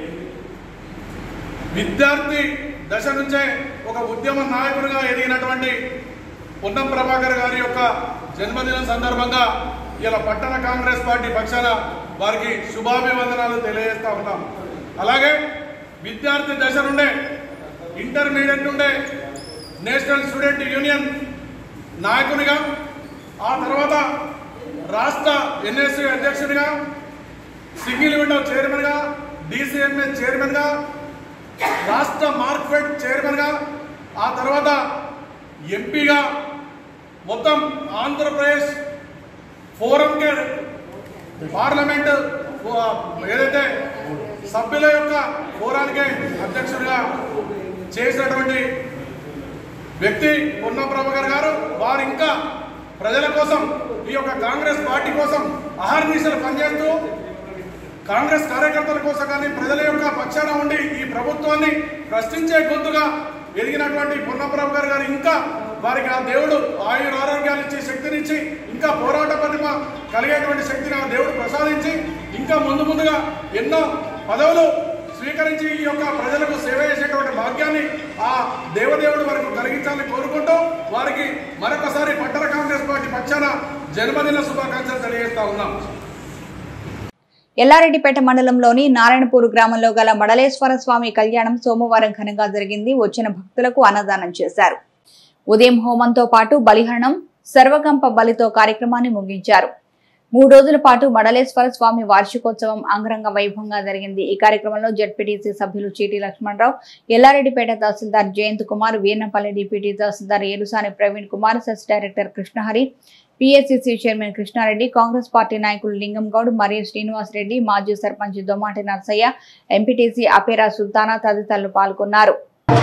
విద్యార్థి దశ నుంచే ఒక ఉద్యమ నాయకుడిగా ఎదిగినటువంటి పొన్నం ప్రభాకర్ గారి యొక్క జన్మదినం సందర్భంగా ఇలా పట్టణ కాంగ్రెస్ పార్టీ పక్షాన వారికి శుభాభివందనాలు తెలియజేస్తా ఉన్నాం అలాగే విద్యార్థి దశ నుండే ఇంటర్మీడియట్ నుండే నేషనల్ స్టూడెంట్ యూనియన్ నాయకునిగా ఆ తర్వాత రాష్ట్ర ఎన్ఎస్సీ అధ్యక్షుడిగా సింగిల్ విండో చైర్మన్గా డిసిఎంఏ చైర్మన్గా రాష్ట్ర మార్క్ఫెడ్ చైర్మన్గా ఆ తర్వాత ఎంపీగా మొత్తం ఆంధ్రప్రదేశ్ ఫోరంకే పార్లమెంట్ ఆ, ఏదైతే సభ్యుల యొక్క ఫోరానికే అధ్యక్షుడిగా చేసినటువంటి వ్యక్తి పొన్నం ప్రభాకర్ గారు వారు ఇంకా ప్రజల కోసం ఈ యొక్క కాంగ్రెస్ పార్టీ కోసం అహర్నిశలు పనిచేస్తూ కాంగ్రెస్ కార్యకర్తల కోసం కానీ ప్రజల యొక్క పక్షాన ఉండి ఈ ప్రభుత్వాన్ని ప్రశ్నించే గొంతుగా ఎదిగినటువంటి పొన్నం ప్రభాకర్ గారు ఇంకా వారికి ఆ దేవుడు ఆయుర ఆరోగ్యాలు ఇచ్చే శక్తినిచ్చి ఇంకా పోరాట పటిమ కలిగేటువంటి శక్తిని ఆ దేవుడు ప్రసాదించి ఇంకా ముందు ముందుగా ఎన్నో పదవులు స్వీకరించి ఈ యొక్క ప్రజలకు సేవ చేసేటువంటి భాగ్యాన్ని ఆ దేవదేవుడు వరకు కలిగించాలని కోరుకుంటూ వారికి మరొకసారి పట్టణ కాంగ్రెస్ పార్టీ పక్షాన జన్మదిన శుభాకాంక్షలు తెలియజేస్తా ఉన్నాం ఎల్లారెడ్డిపేట మండలంలోని నారాయణపూర్ గ్రామంలో గల మడలేశ్వర స్వామి కళ్యాణం సోమవారం ఘనంగా జరిగింది వచ్చిన భక్తులకు అన్నదానం చేశారు ఉదయం హోమంతో పాటు బలిహరణం సర్వగంప బలితో కార్యక్రమాన్ని ముగించారు మూడు రోజుల పాటు మడలేశ్వర స్వామి వార్షికోత్సవం అంగరంగ వైభవంగా జరిగింది ఈ కార్యక్రమంలో జడ్పీటీసీ సభ్యులు చీటి లక్ష్మణరావు ఎల్లారెడ్డిపేట తహసీల్దార్ జయంత్ కుమార్ వీర్నపల్లి డిప్యూటీ తహసీల్దార్ Elusani Praveen Kumar CESS director Krishnahari PSCC chairman Krishnareddy Congress party నాయకులు లింగం గౌడ్ మరియు శ్రీనివాస్ రెడ్డి మాజీ సర్పంచ్ దొమాటి నర్సయ్య ఎంపీటీసీ అపేరా సుల్తానా తదితరులు పాల్గొన్నారు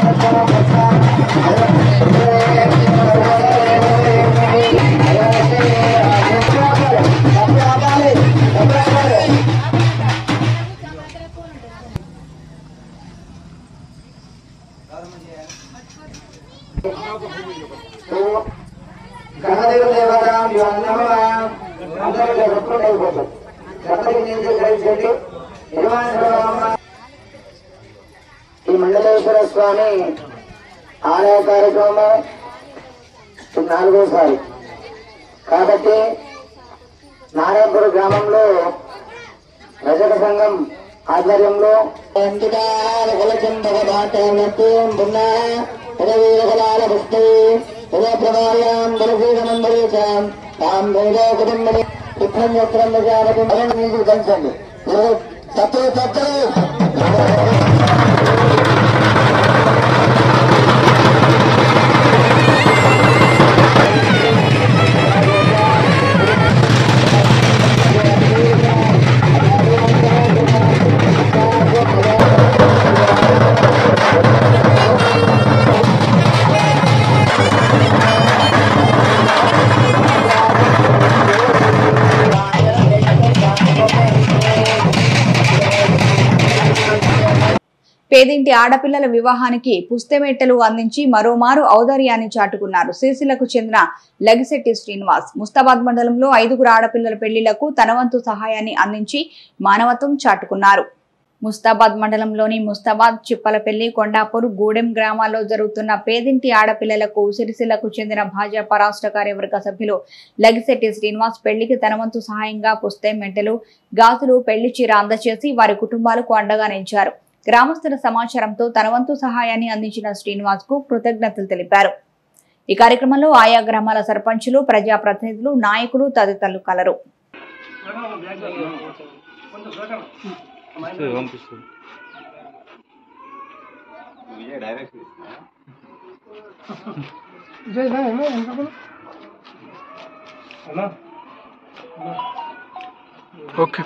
గణదేవ దేవతాం యోన్నమవాం అందరికీ రెస్పాండ్ అయిపోతాం చెప్పండి నేను గ్రహించండి నిర్మాణ ఈ మండలేశ్వర స్వామి ఆలయ కార్యక్రమం ఇది నాలుగోసారి కాబట్టి నారాయణపుర గ్రామంలో రజక సంఘం ఆధ్వర్యంలో కలిసండి తప్పదు తప్పదు పేదింటి ఆడపిల్లల వివాహానికి పుస్తమెట్టెలు అందించి మరోమారు ఔదార్యాన్ని చాటుకున్నారు సిరిసిలకు చెందిన లగిశెట్టి శ్రీనివాస్ ముస్తాబాద్ మండలంలో ఐదుగురు ఆడపిల్లల పెళ్లిళ్లకు తన వంతు సహాయాన్ని అందించి మానవత్వం చాటుకున్నారు ముస్తాబాద్ మండలంలోని ముస్తాబాద్ చిప్పలపల్లి కొండాపూర్ గూడెం గ్రామాల్లో జరుగుతున్న పేదింటి ఆడపిల్లలకు సిరిసిల్లకు చెందిన భాజపా రాష్ట్ర కార్యవర్గ సభ్యులు లగిశెట్టి శ్రీనివాస్ పెళ్లికి తన వంతు సహాయంగా పుస్తే మెంటలు గాజులు పెళ్లి చీర అందచేసి వారి కుటుంబాలకు అండగా నిలిచారు గ్రామస్తుల సమాచారంతో తన వంతు సహాయాన్ని అందించిన శ్రీనివాస్ కు కృతజ్ఞతలు తెలిపారు ఈ కార్యక్రమంలో ఆయా గ్రామాల సర్పంచులు ప్రజాప్రతినిధులు నాయకులు తదితరులు కలరు ఓకే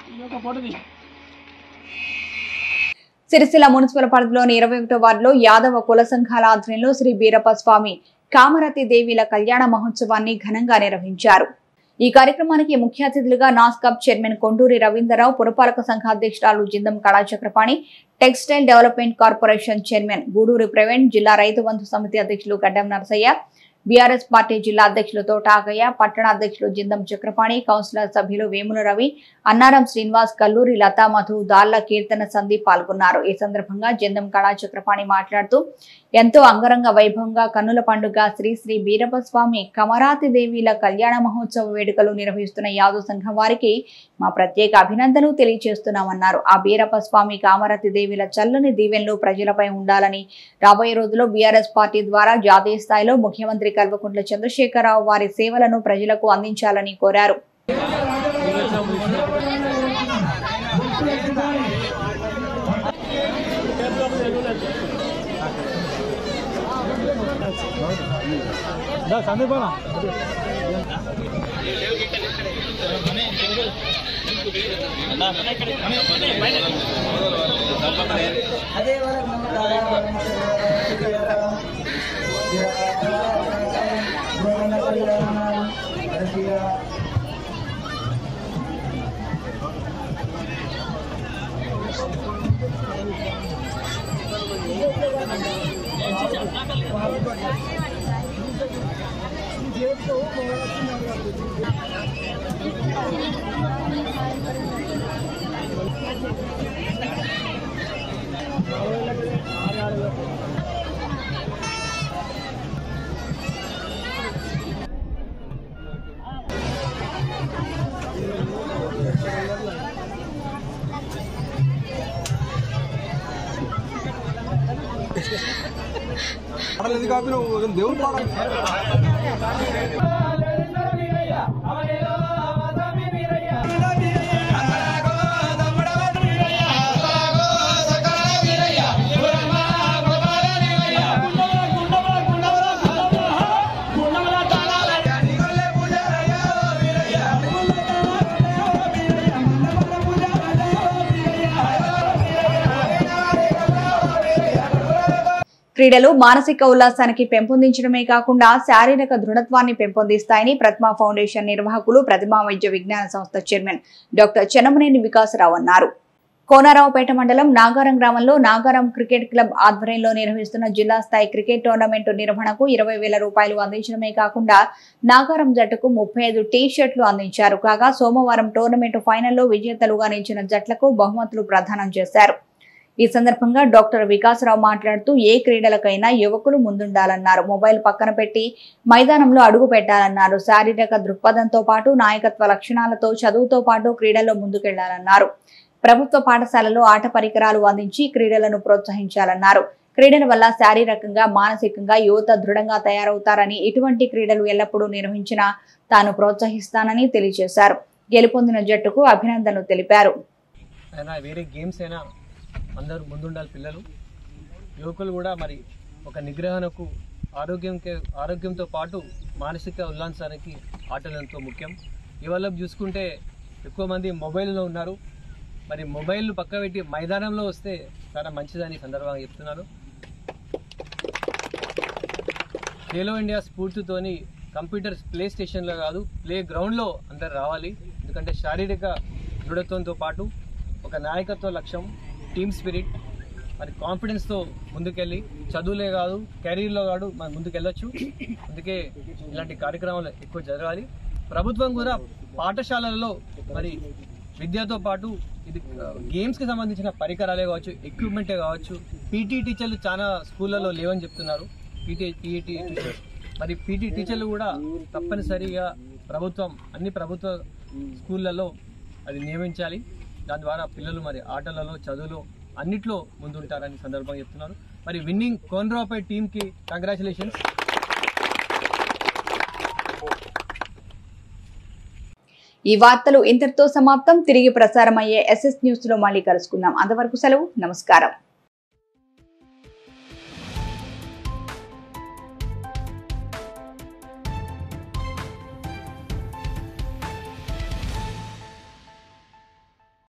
సిరిసిల్ల మున్సిపల్ పరిధిలోని ఇరవై ఒకటో వార్డులో యాదవ కుల సంఘాల ఆధ్వర్యంలో శ్రీ బీరప్ప స్వామి కామరతి దేవీల కళ్యాణ మహోత్సవాన్ని ఘనంగా నిర్వహించారు ఈ కార్యక్రమానికి ముఖ్య అతిథులుగా నాస్కాప్ చైర్మన్ కొండూరి రవీంద్రరావు పురపాలక సంఘ అధ్యక్షురాలు Jindam Kalachakrapani textile development corporation chairman Guduri Praveen జిల్లా రైతు బంధు సమితి అధ్యక్షులు గడ్డం నరసయ్య బీఆర్ఎస్ పార్టీ జిల్లా అధ్యక్షులు తోటాకయ్య పట్టణ అధ్యక్షులు జిందం చక్రపాణి కౌన్సిలర్ సభ్యులు వేముల రవి అన్నారం శ్రీనివాస్ కల్లూరి లతా మధు దాళ్ల కీర్తన సందీప్ పాల్గొన్నారు ఈ సందర్భంగా జిందం కళా చక్రపాణి మాట్లాడుతూ ఎంతో అంగరంగ వైభవంగా కన్నుల పండుగ శ్రీ శ్రీ బీరప్ప స్వామి కమరాతి దేవీల కళ్యాణ మహోత్సవ వేడుకలు నిర్వహిస్తున్న యాదవ్ సంఘం వారికి మా ప్రత్యేక అభినందనలు తెలియజేస్తున్నామన్నారు ఆ బీరప్ప స్వామి కామరాతి దేవీల చల్లని దీవెనలు ప్రజలపై ఉండాలని రాబోయే రోజుల్లో బీఆర్ఎస్ పార్టీ ద్వారా జాతీయ స్థాయిలో ముఖ్యమంత్రి కల్వకుంట్ల చంద్రశేఖరరావు వారి సేవలను ప్రజలకు అందించాలని కోరారు దేవుడు క్రీడలు మానసిక ఉల్లాసానికి పెంపొందించడమే కాకుండా శారీరక దృఢత్వాన్ని పెంపొందిస్తాయని ప్రతిమ ఫౌండేషన్ నిర్వాహకులు ప్రతిమా వైద్య విజ్ఞాన సంస్థ చైర్మన్ డాక్టర్ చెన్నమనేని వికాసరావు అన్నారు కోనారావుపేట మండలం నాగారం గ్రామంలో నాగారం క్రికెట్ క్లబ్ ఆధ్వర్యంలో నిర్వహిస్తున్న జిల్లా స్థాయి క్రికెట్ టోర్నమెంటు నిర్వహణకు ఇరవై వేల రూపాయలు అందించడమే కాకుండా నాగారం జట్టుకు ముప్పై ఐదు టీ షర్ట్లు అందించారు కాగా సోమవారం టోర్నమెంటు ఫైనల్లో విజేతలుగా నిలిచిన జట్లకు బహుమతులు ప్రదానం చేశారు ఈ సందర్భంగా డాక్టర్ వికాసరావు మాట్లాడుతూ ఏ క్రీడలకైనా యువకులు ముందుండాలన్నారు మొబైల్ పక్కన పెట్టి మైదానంలో అడుగు పెట్టాలన్నారు శారీరక దృక్పథంతో పాటు నాయకత్వ లక్షణాలతో చదువుతో పాటు క్రీడల్లో ముందుకెళ్లాలన్నారు ప్రభుత్వ పాఠశాలలో ఆట పరికరాలు అందించి క్రీడలను ప్రోత్సహించాలన్నారు క్రీడల వల్ల శారీరకంగా మానసికంగా యువత దృఢంగా తయారవుతారని ఇటువంటి క్రీడలు ఎల్లప్పుడూ నిర్వహించినా తాను ప్రోత్సహిస్తానని తెలియజేశారు గెలుపొందిన జట్టుకు అభినందనలు తెలిపారు అయినా వేరే గేమ్స్ అయినా అందరూ ముందుండాలి పిల్లలు యువకులు కూడా మరి ఒక నిగ్రహణకు ఆరోగ్యంకే ఆరోగ్యంతో పాటు మానసిక ఉల్లాసానికి ఆటలు ఎంతో ముఖ్యం ఇవాళ చూసుకుంటే ఎక్కువ మంది మొబైల్లో ఉన్నారు మరి మొబైల్ పక్క పెట్టి మైదానంలో వస్తే చాలా మంచిదని ఈ సందర్భంగా చెప్తున్నాను ఖేలో ఇండియా స్ఫూర్తితోని కంప్యూటర్ ప్లే స్టేషన్లో కాదు ప్లే గ్రౌండ్లో అందరు రావాలి ఎందుకంటే శారీరక దృఢత్వంతో పాటు ఒక నాయకత్వ లక్ష్యం టీమ్ స్పిరిట్ మరి కాన్ఫిడెన్స్తో ముందుకెళ్ళి చదువులే కాదు కెరీర్లో కాదు మనం ముందుకెళ్ళొచ్చు అందుకే ఇలాంటి కార్యక్రమాలు ఎక్కువ జరగాలి ప్రభుత్వం కూడా పాఠశాలలలో మరి విద్యతో పాటు ఇది గేమ్స్కి సంబంధించిన పరికరాలే కావచ్చు ఎక్విప్మెంటే కావచ్చు పీటీ టీచర్లు చాలా స్కూళ్ళలో లేవని చెప్తున్నారు పీటీ పీఈటీ టీచర్స్ మరి పీటీ టీచర్లు కూడా తప్పనిసరిగా ప్రభుత్వం అన్ని ప్రభుత్వ స్కూళ్ళలో అది నియమించాలి దాని ద్వారా పిల్లలు మరి ఆటలలో చదువులో అన్నిట్లో ముందుంటారని సందర్భంగా చెప్తున్నారు మరి విన్నింగ్ కోన్రాపై టీంకి కంగ్రాచులేషన్స్ ఈ వార్తలు ఇంతటితో సమాప్తం తిరిగి ప్రసారమయ్యే ఎస్ఎస్ న్యూస్ లో మళ్ళీ కలుసుకుందాం అంతవరకు సెలవు నమస్కారం